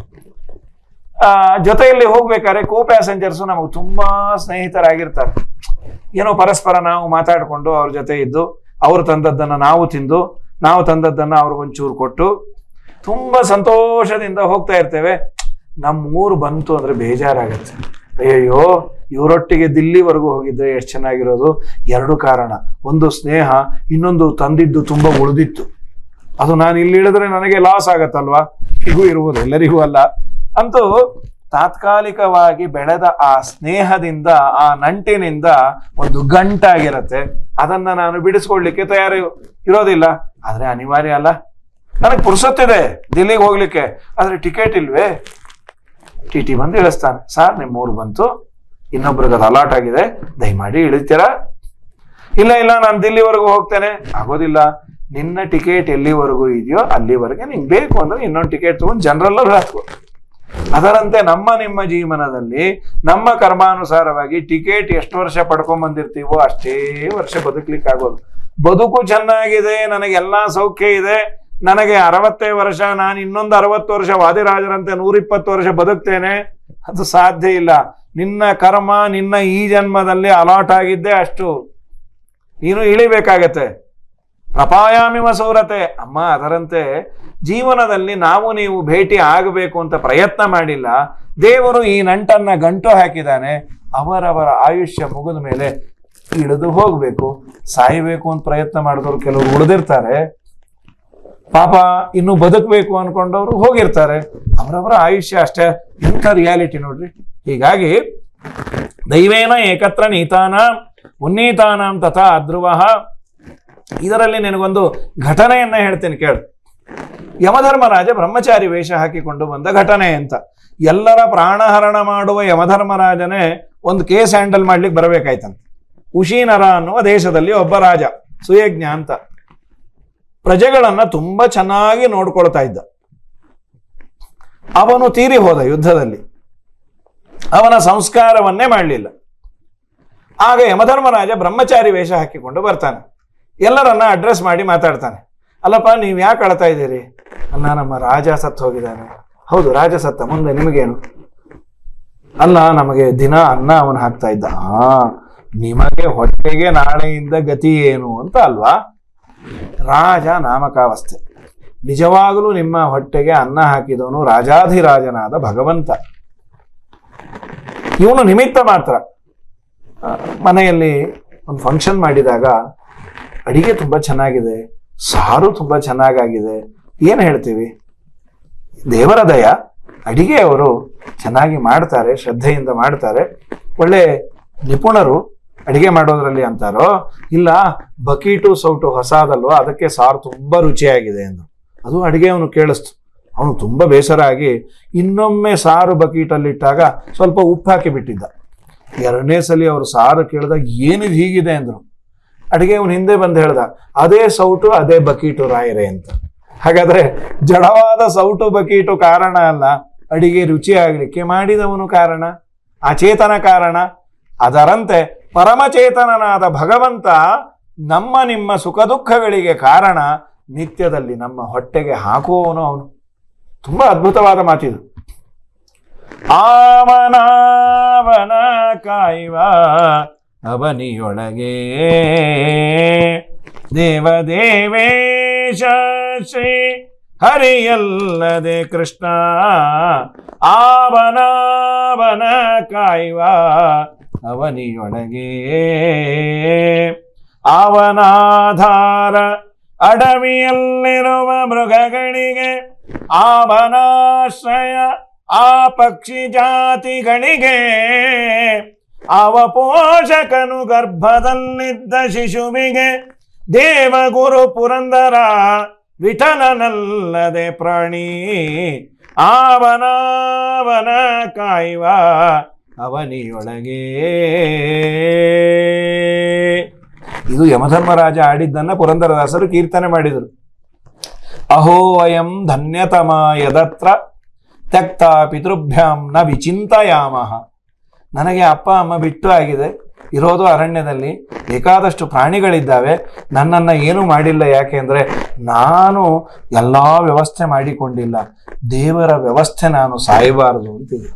ಆ, ಜೊತೆಯಲ್ಲಿ ಹೋಗ್ಬೇಕಾದ್ರೆ ಕೋ ಪ್ಯಾಸೆಂಜರ್ಸ್ ನಮಗೆ ತುಂಬಾ ಸ್ನೇಹಿತರಾಗಿರ್ತಾರೆ ಏನೋ ಪರಸ್ಪರ ನಾವು ಮಾತಾಡಿಕೊಂಡು ಅವ್ರ ಜೊತೆ ಇದ್ದು ಅವ್ರು ತಂದದ್ದನ್ನ ನಾವು ತಿಂದು ನಾವು ತಂದದ್ದನ್ನ ಅವ್ರಿಗೊಂಚೂರು ಕೊಟ್ಟು ತುಂಬಾ ಸಂತೋಷದಿಂದ ಹೋಗ್ತಾ ಇರ್ತೇವೆ ನಮ್ಮ ಊರು ಬಂತು ಅಂದ್ರೆ ಬೇಜಾರಾಗತ್ತೆ ಅಯ್ಯಯ್ಯೋ ಇವರೊಟ್ಟಿಗೆ ದಿಲ್ಲಿವರೆಗೂ ಹೋಗಿದ್ರೆ ಎಷ್ಟು ಚೆನ್ನಾಗಿರೋದು ಎರಡು ಕಾರಣ ಒಂದು ಸ್ನೇಹ ಇನ್ನೊಂದು ತಂದಿದ್ದು ತುಂಬಾ ಉಳಿದಿತ್ತು ಅದು ನಾನು ಇಲ್ಲಿ ಇಳಿದ್ರೆ ನನಗೆ ಲಾಸ್ ಆಗತ್ತಲ್ವಾ ಹೀಗೂ ಇರುವುದು ಎಲ್ಲರಿಗೂ ಅಲ್ಲ ಅಂತೂ ತಾತ್ಕಾಲಿಕವಾಗಿ ಬೆಳೆದ ಆ ಸ್ನೇಹದಿಂದ ಆ ನಂಟಿನಿಂದ ಒಂದು ಗಂಟಾಗಿರತ್ತೆ ಅದನ್ನ ನಾನು ಬಿಡಿಸ್ಕೊಳ್ಲಿಕ್ಕೆ ತಯಾರಿ ಇರೋದಿಲ್ಲ ಆದ್ರೆ ಅನಿವಾರ್ಯ ಅಲ್ಲ ನನಗೆ ಪುರ್ಸೊತ್ತಿದೆ ದಿಲ್ಲಿಗೆ ಹೋಗ್ಲಿಕ್ಕೆ ಆದ್ರೆ ಟಿಕೆಟ್ ಇಲ್ವೇ ಟಿ ಟಿ ಬಂದು ಇಳಿಸ್ತಾನೆ ಸರ್ ನಿಮ್ಮ ಊರು ಬಂತು ಇನ್ನೊಬ್ರಿಗೆ ಅದು ಅಲಾಟ್ ಆಗಿದೆ ದಯಮಾಡಿ ಇಳಿತೀರಾ ಇಲ್ಲ ಇಲ್ಲ ನಾನು ದಿಲ್ಲಿವರೆಗೂ ಹೋಗ್ತೇನೆ ಆಗೋದಿಲ್ಲ ನಿನ್ನ ಟಿಕೆಟ್ ಎಲ್ಲಿವರೆಗೂ ಇದೆಯೋ ಅಲ್ಲಿವರೆಗೆ ನಿಂಗೆ ಬೇಕು ಅಂದ್ರೆ ಇನ್ನೊಂದು ಟಿಕೆಟ್ ತಗೊಂಡು ಜನರಲ್ ಹಾಕು ಅದರಂತೆ ನಮ್ಮ ನಿಮ್ಮ ಜೀವನದಲ್ಲಿ ನಮ್ಮ ಕರ್ಮಾನುಸಾರವಾಗಿ ಟಿಕೆಟ್ ಎಷ್ಟು ವರ್ಷ ಪಡ್ಕೊಂಡ್ ಬಂದಿರ್ತೀವೋ ಅಷ್ಟೇ ವರ್ಷ ಬದುಕ್ಲಿಕ್ಕೆ ಆಗೋದು ಬದುಕು ಚೆನ್ನಾಗಿದೆ ನನಗೆ ಎಲ್ಲಾ ಸೌಖ್ಯ ಇದೆ ನನಗೆ ಅರವತ್ತೇ ವರ್ಷ ನಾನು ಇನ್ನೊಂದು ಅರವತ್ತು ವರ್ಷ ವಾದಿರಾಜರಂತೆ ನೂರಿಪ್ಪತ್ತು ವರ್ಷ ಬದುಕ್ತೇನೆ ಅದು ಸಾಧ್ಯ ಇಲ್ಲ ನಿನ್ನ ಕರ್ಮ ನಿನ್ನ ಈ ಜನ್ಮದಲ್ಲಿ ಅಲಾಟ್ ಆಗಿದ್ದೇ ಅಷ್ಟು ನೀನು ಇಳಿಬೇಕಾಗತ್ತೆ ಪ್ರಪಾಯಾಮಿವ ಸೌರತೆ ಅಮ್ಮ ಅದರಂತೆ ಜೀವನದಲ್ಲಿ ನಾವು ನೀವು ಭೇಟಿ ಆಗಬೇಕು ಅಂತ ಪ್ರಯತ್ನ ಮಾಡಿಲ್ಲ ದೇವರು ಈ ನಂಟನ್ನ ಗಂಟು ಹಾಕಿದ್ದಾನೆ ಅವರವರ ಆಯುಷ್ಯ ಮುಗಿದ ಮೇಲೆ ಇಳಿದು ಹೋಗ್ಬೇಕು ಸಾಯಬೇಕು ಅಂತ ಪ್ರಯತ್ನ ಮಾಡಿದವರು ಕೆಲವರು ಉಳಿದಿರ್ತಾರೆ ಪಾಪ ಇನ್ನು ಬದುಕಬೇಕು ಅನ್ಕೊಂಡವರು ಹೋಗಿರ್ತಾರೆ ಅವರವರ ಆಯುಷ್ಯ ಅಷ್ಟೇ ಎಂಥ ರಿಯಾಲಿಟಿ ನೋಡ್ರಿ ಹೀಗಾಗಿ ದೈವೇನ ಏಕತ್ರ ನೀತಾನಾಂ ಉನ್ನೀತಾನಾಂ ತಥಾ ಅಧ್ರುವಃ ಇದರಲ್ಲಿ ನಿನಗೊಂದು ಘಟನೆಯನ್ನ ಹೇಳ್ತೀನಿ ಕೇಳು ಯಮಧರ್ಮರಾಜ ಬ್ರಹ್ಮಚಾರಿ ವೇಷ ಹಾಕಿಕೊಂಡು ಬಂದ ಘಟನೆ ಅಂತ ಎಲ್ಲರ ಪ್ರಾಣಹರಣ ಮಾಡುವ ಯಮಧರ್ಮರಾಜನೇ ಒಂದು ಕೇಸ್ ಹ್ಯಾಂಡಲ್ ಮಾಡ್ಲಿಕ್ಕೆ ಬರಬೇಕಾಯ್ತಂತೆ ಉಶೀನರ ಅನ್ನುವ ದೇಶದಲ್ಲಿ ಒಬ್ಬ ರಾಜ ಸುಯಜ್ಞ ಅಂತ ಪ್ರಜೆಗಳನ್ನ ತುಂಬಾ ಚೆನ್ನಾಗಿ ನೋಡ್ಕೊಳ್ತಾ ಇದ್ದ ಅವನು ತೀರಿ ಹೋದ ಯುದ್ಧದಲ್ಲಿ ಅವನ ಸಂಸ್ಕಾರವನ್ನೇ ಮಾಡಲಿಲ್ಲ ಆಗ ಯಮಧರ್ಮರಾಜ ಬ್ರಹ್ಮಚಾರಿ ವೇಷ ಹಾಕಿಕೊಂಡು ಬರ್ತಾನೆ ಎಲ್ಲರನ್ನ ಅಡ್ರೆಸ್ ಮಾಡಿ ಮಾತಾಡ್ತಾನೆ ಅಲ್ಲಪ್ಪ ನೀವು ಯಾಕೆ ಅಳ್ತಾ ಇದ್ದೀರಿ ಅಲ್ಲ ನಮ್ಮ ರಾಜ ಸತ್ತು ಹೋಗಿದ್ದಾನೆ ಹೌದು ರಾಜ ಸತ್ತ ಮುಂದೆ ನಿಮಗೇನು ಅಲ್ಲ ನಮಗೆ ದಿನ ಅನ್ನ ಅವನು ಹಾಕ್ತಾ ಇದ್ದ ಹಾ ನಿಮಗೆ ಹೊಟ್ಟೆಗೆ ನಾಳೆಯಿಂದ ಗತಿ ಏನು ಅಂತ ಅಲ್ವಾ ರಾಜ ನಾಮಕಾವಸ್ಥೆ ನಿಜವಾಗಲೂ ನಿಮ್ಮ ಹೊಟ್ಟೆಗೆ ಅನ್ನ ಹಾಕಿದವನು ರಾಜಾಧಿರಾಜನಾದ ಭಗವಂತ ಇವನು ನಿಮಿತ್ತ ಮಾತ್ರ ಆ, ಮನೆಯಲ್ಲಿ ಒಂದು ಫಂಕ್ಷನ್ ಮಾಡಿದಾಗ ಅಡಿಗೆ ತುಂಬಾ ಚೆನ್ನಾಗಿದೆ ಸಾರು ತುಂಬಾ ಚೆನ್ನಾಗಾಗಿದೆ ಏನು ಹೇಳ್ತೀವಿ ದೇವರ ದಯ ಅಡಿಗೆ ಅವರು ಚೆನ್ನಾಗಿ ಮಾಡ್ತಾರೆ ಶ್ರದ್ಧೆಯಿಂದ ಮಾಡ್ತಾರೆ ಒಳ್ಳೆ ನಿಪುಣರು ಅಡಿಗೆ ಮಾಡೋದ್ರಲ್ಲಿ ಅಂತಾರೋ ಇಲ್ಲ ಬಕೀಟು ಸೌಟು ಹೊಸಾದಲ್ವೋ ಅದಕ್ಕೆ ಸಾರು ತುಂಬಾ ರುಚಿಯಾಗಿದೆ ಎಂದು ಅದು ಅಡಿಗೆ ಅವನು ಕೇಳಿಸ್ತು ಅವನು ತುಂಬ ಬೇಸರ ಆಗಿ ಇನ್ನೊಮ್ಮೆ ಸಾರು ಬಕೀಟಲ್ಲಿಟ್ಟಾಗ ಸ್ವಲ್ಪ ಉಪ್ಪು ಹಾಕಿ ಬಿಟ್ಟಿದ್ದ ಎರಡನೇ ಸಲ ಅವರು ಸಾರು ಕೇಳಿದಾಗ ಏನಿದು ಹೀಗಿದೆ ಅಂದ್ರು ಅಡಿಗೆ ಅವನು ಹಿಂದೆ ಬಂದು ಹೇಳ್ದ ಅದೇ ಸೌಟು ಅದೇ ಬಕೀಟು ರಾಯರೇ ಅಂತ ಹಾಗಾದ್ರೆ ಜಡವಾದ ಸೌಟು ಬಕೀಟು ಕಾರಣ ಅಲ್ಲ ಅಡಿಗೆ ರುಚಿ ಆಗ್ಲಿಕ್ಕೆ ಮಾಡಿದವನು ಕಾರಣ ಅಚೇತನ ಕಾರಣ ಅದರಂತೆ ಪರಮಚೇತನನಾದ ಭಗವಂತ ನಮ್ಮ ನಿಮ್ಮ ಸುಖ ದುಃಖಗಳಿಗೆ ಕಾರಣ ನಿತ್ಯದಲ್ಲಿ ನಮ್ಮ ಹೊಟ್ಟೆಗೆ ಹಾಕುವವನು ಅವನು ತುಂಬಾ ಅದ್ಭುತವಾದ ಮಾತಿದು ಆವನಾವನ ಕಾಯುವ ಅವನಿಯೊಳಗೆ ದೇವದೇವೇಶ ಶ್ರೀ ಹರಿಯಲ್ಲದೆ ಕೃಷ್ಣ ಆವನಾವನ ಕಾಯುವ ಅವನಿಯೊಳಗೆ ಅವನಾಧಾರ ಅಡವಿಯಲ್ಲಿರುವ ಮೃಗಗಳಿಗೆ ಆವನಾಶ್ರಯ ಆ ಪಕ್ಷಿ ಜಾತಿಗಳಿಗೆ ಅವ ಪೋಷಕನು ಗರ್ಭದಲ್ಲಿದ್ದ ಶಿಶುವಿಗೆ ದೇವಗುರು ಪುರಂದರ ವಿಠಲನಲ್ಲದೆ ಪ್ರಾಣಿ ಆವನಾವನ ಕಾಯುವ ಅವನಿಯೊಳಗೆ ಇದು ಯಮಧರ್ಮರಾಜ ಆಡಿದ್ದನ್ನ ಪುರಂದರದಾಸರು ಕೀರ್ತನೆ ಮಾಡಿದರು ಅಹೋ ಅಯಂ ಧನ್ಯತಮ ಯದತ್ರ ತ್ಯಕ್ತ ಪಿತೃಭ್ಯಾಂ ನ ವಿಚಿಂತಯಾಮಹ ನನಗೆ ಅಪ್ಪ ಅಮ್ಮ ಬಿಟ್ಟು ಆಗಿದೆ ಇರೋದು ಅರಣ್ಯದಲ್ಲಿ ಬೇಕಾದಷ್ಟು ಪ್ರಾಣಿಗಳಿದ್ದಾವೆ ನನ್ನನ್ನು ಏನೂ ಮಾಡಿಲ್ಲ ಯಾಕೆಂದ್ರೆ ನಾನು ಎಲ್ಲ ವ್ಯವಸ್ಥೆ ಮಾಡಿಕೊಂಡಿಲ್ಲ ದೇವರ ವ್ಯವಸ್ಥೆ ನಾನು ಸಾಯಬಾರದು ಅಂತಿದೆ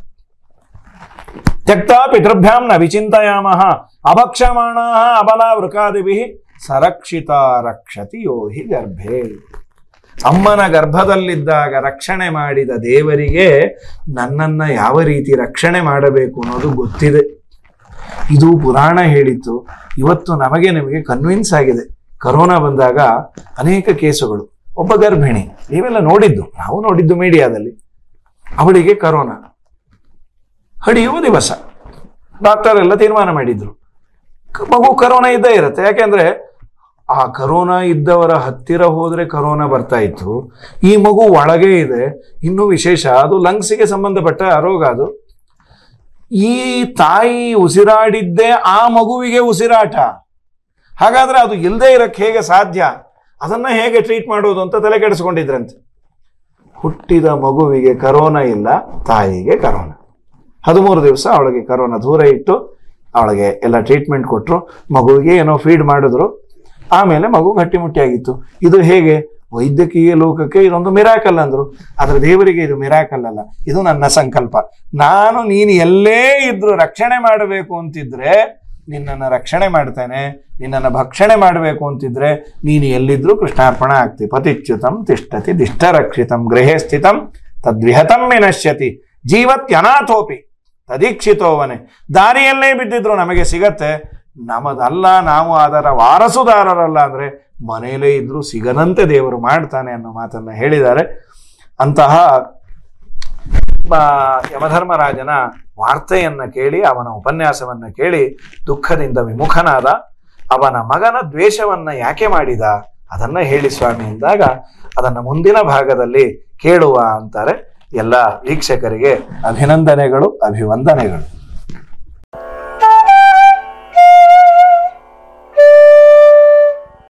ತ್ಯಕ್ತ ಪಿತೃಭ್ಯಾಂ ನ ವಿಚಿಂತಯಾಮಹ ಅಭಕ್ಷಮಾಣ ಅಬಲ ವೃಕಾದಿಭಿ ಸರಕ್ಷಿತ ರಕ್ಷತಿ ಯೋ ಹಿ ಗರ್ಭೆ ಅಮ್ಮನ ಗರ್ಭದಲ್ಲಿದ್ದಾಗ ರಕ್ಷಣೆ ಮಾಡಿದ ದೇವರಿಗೆ ನನ್ನನ್ನ ಯಾವ ರೀತಿ ರಕ್ಷಣೆ ಮಾಡಬೇಕು ಅನ್ನೋದು ಗೊತ್ತಿದೆ ಇದು ಪುರಾಣ ಹೇಳಿತ್ತು ಇವತ್ತು ನಮಗೆ ನಿಮಗೆ ಕನ್ವಿನ್ಸ್ ಆಗಿದೆ ಕರೋನಾ ಬಂದಾಗ ಅನೇಕ ಕೇಸುಗಳು ಒಬ್ಬ ಗರ್ಭಿಣಿ ನೀವೆಲ್ಲ ನೋಡಿದ್ದು ನಾವು ನೋಡಿದ್ದು ಮೀಡಿಯಾದಲ್ಲಿ ಅವಳಿಗೆ ಕರೋನಾ ಹಡಿಯುವ ದಿವಸ ಡಾಕ್ಟರ್ ಎಲ್ಲ ತೀರ್ಮಾನ ಮಾಡಿದ್ರು ಕ- ಮಗು ಕರೋನಾ ಇದ್ದೇ ಇರುತ್ತೆ ಯಾಕೆಂದ್ರೆ ಆ ಕರೋನಾ ಇದ್ದವರ ಹತ್ತಿರ ಹೋದ್ರೆ ಕರೋನಾ ಬರ್ತಾ ಇತ್ತು ಈ ಮಗು ಒಳಗೆ ಇದೆ ಇನ್ನೂ ವಿಶೇಷ ಅದು ಲಂಗ್ಸಿಗೆ ಸಂಬಂಧಪಟ್ಟ ರೋಗ ಅದು ಈ ತಾಯಿ ಉಸಿರಾಡಿದ್ದೇ ಆ ಮಗುವಿಗೆ ಉಸಿರಾಟ ಹಾಗಾದ್ರೆ ಅದು ಇಲ್ಲದೆ ಇರಕ್ಕೆ ಹೇಗೆ ಸಾಧ್ಯ ಅದನ್ನ ಹೇಗೆ ಟ್ರೀಟ್ ಮಾಡೋದು ಅಂತ ತಲೆ ಕೆಡಿಸ್ಕೊಂಡಿದ್ರಂತೆ ಹುಟ್ಟಿದ ಮಗುವಿಗೆ ಕರೋನಾ ಇಲ್ಲ ತಾಯಿಗೆ ಕರೋನಾ ಹದಿಮೂರು ದಿವಸ ಅವಳಿಗೆ ಕರೋನಾ ದೂರ ಇಟ್ಟು ಅವಳಿಗೆ ಎಲ್ಲ ಟ್ರೀಟ್ಮೆಂಟ್ ಕೊಟ್ಟರು ಮಗುವಿಗೆ ಏನೋ ಫೀಡ್ ಮಾಡಿದ್ರು ಆಮೇಲೆ ಮಗು ಗಟ್ಟಿಮುಟ್ಟಿಯಾಗಿತ್ತು ಇದು ಹೇಗೆ ವೈದ್ಯಕೀಯ ಲೋಕಕ್ಕೆ ಇದೊಂದು ಮಿರಾಕಲ್ ಅಂದ್ರು ಆದ್ರೆ ದೇವರಿಗೆ ಇದು ಮಿರಾಕಲ್ ಅಲ್ಲ ಇದು ನನ್ನ ಸಂಕಲ್ಪ ನಾನು ನೀನು ಎಲ್ಲೇ ಇದ್ರು ರಕ್ಷಣೆ ಮಾಡಬೇಕು ಅಂತಿದ್ರೆ ನಿನ್ನನ್ನು ರಕ್ಷಣೆ ಮಾಡ್ತೇನೆ ನಿನ್ನನ್ನು ಭಕ್ಷಣೆ ಮಾಡಬೇಕು ಅಂತಿದ್ರೆ ನೀನು ಎಲ್ಲಿದ್ರು ಕೃಷ್ಣಾರ್ಪಣ ಆಗ್ತಿ ಪತಿಚ್ಯುತಂ ತಿಷ್ಠತಿ ದಿಷ್ಟ ರಕ್ಷಿತಂ ಗೃಹೇ ಸ್ಥಿತಂ ತದ್ವಿಹತಂ ವಿನಶ್ಯತಿ ಜೀವತ್ಯನಾಥೋಪಿ ತದೀಕ್ಷಿತೋವನೆ ದಾರಿಯಲ್ಲೇ ಬಿದ್ದಿದ್ರು ನಮಗೆ ಸಿಗತ್ತೆ ನಮದಲ್ಲ ನಾವು ಅದರ ವಾರಸುದಾರರಲ್ಲ ಅಂದ್ರೆ ಮನೆಯಲ್ಲೇ ಇದ್ರೂ ಸಿಗದಂತೆ ದೇವರು ಮಾಡ್ತಾನೆ ಅನ್ನೋ ಮಾತನ್ನ ಹೇಳಿದ್ದಾರೆ ಅಂತಹ ಆ, ಯಮಧರ್ಮರಾಜನ ವಾರ್ತೆಯನ್ನ ಕೇಳಿ ಅವನ ಉಪನ್ಯಾಸವನ್ನ ಕೇಳಿ ದುಃಖದಿಂದ ವಿಮುಖನಾದ ಅವನ ಮಗನ ದ್ವೇಷವನ್ನ ಯಾಕೆ ಮಾಡಿದ ಅದನ್ನ ಹೇಳಿ ಸ್ವಾಮಿ ಎಂದಾಗ ಅದನ್ನ ಮುಂದಿನ ಭಾಗದಲ್ಲಿ ಕೇಳುವ ಅಂತಾರೆ ಎಲ್ಲ ವೀಕ್ಷಕರಿಗೆ ಅಭಿನಂದನೆಗಳು ಅಭಿವಂದನೆಗಳು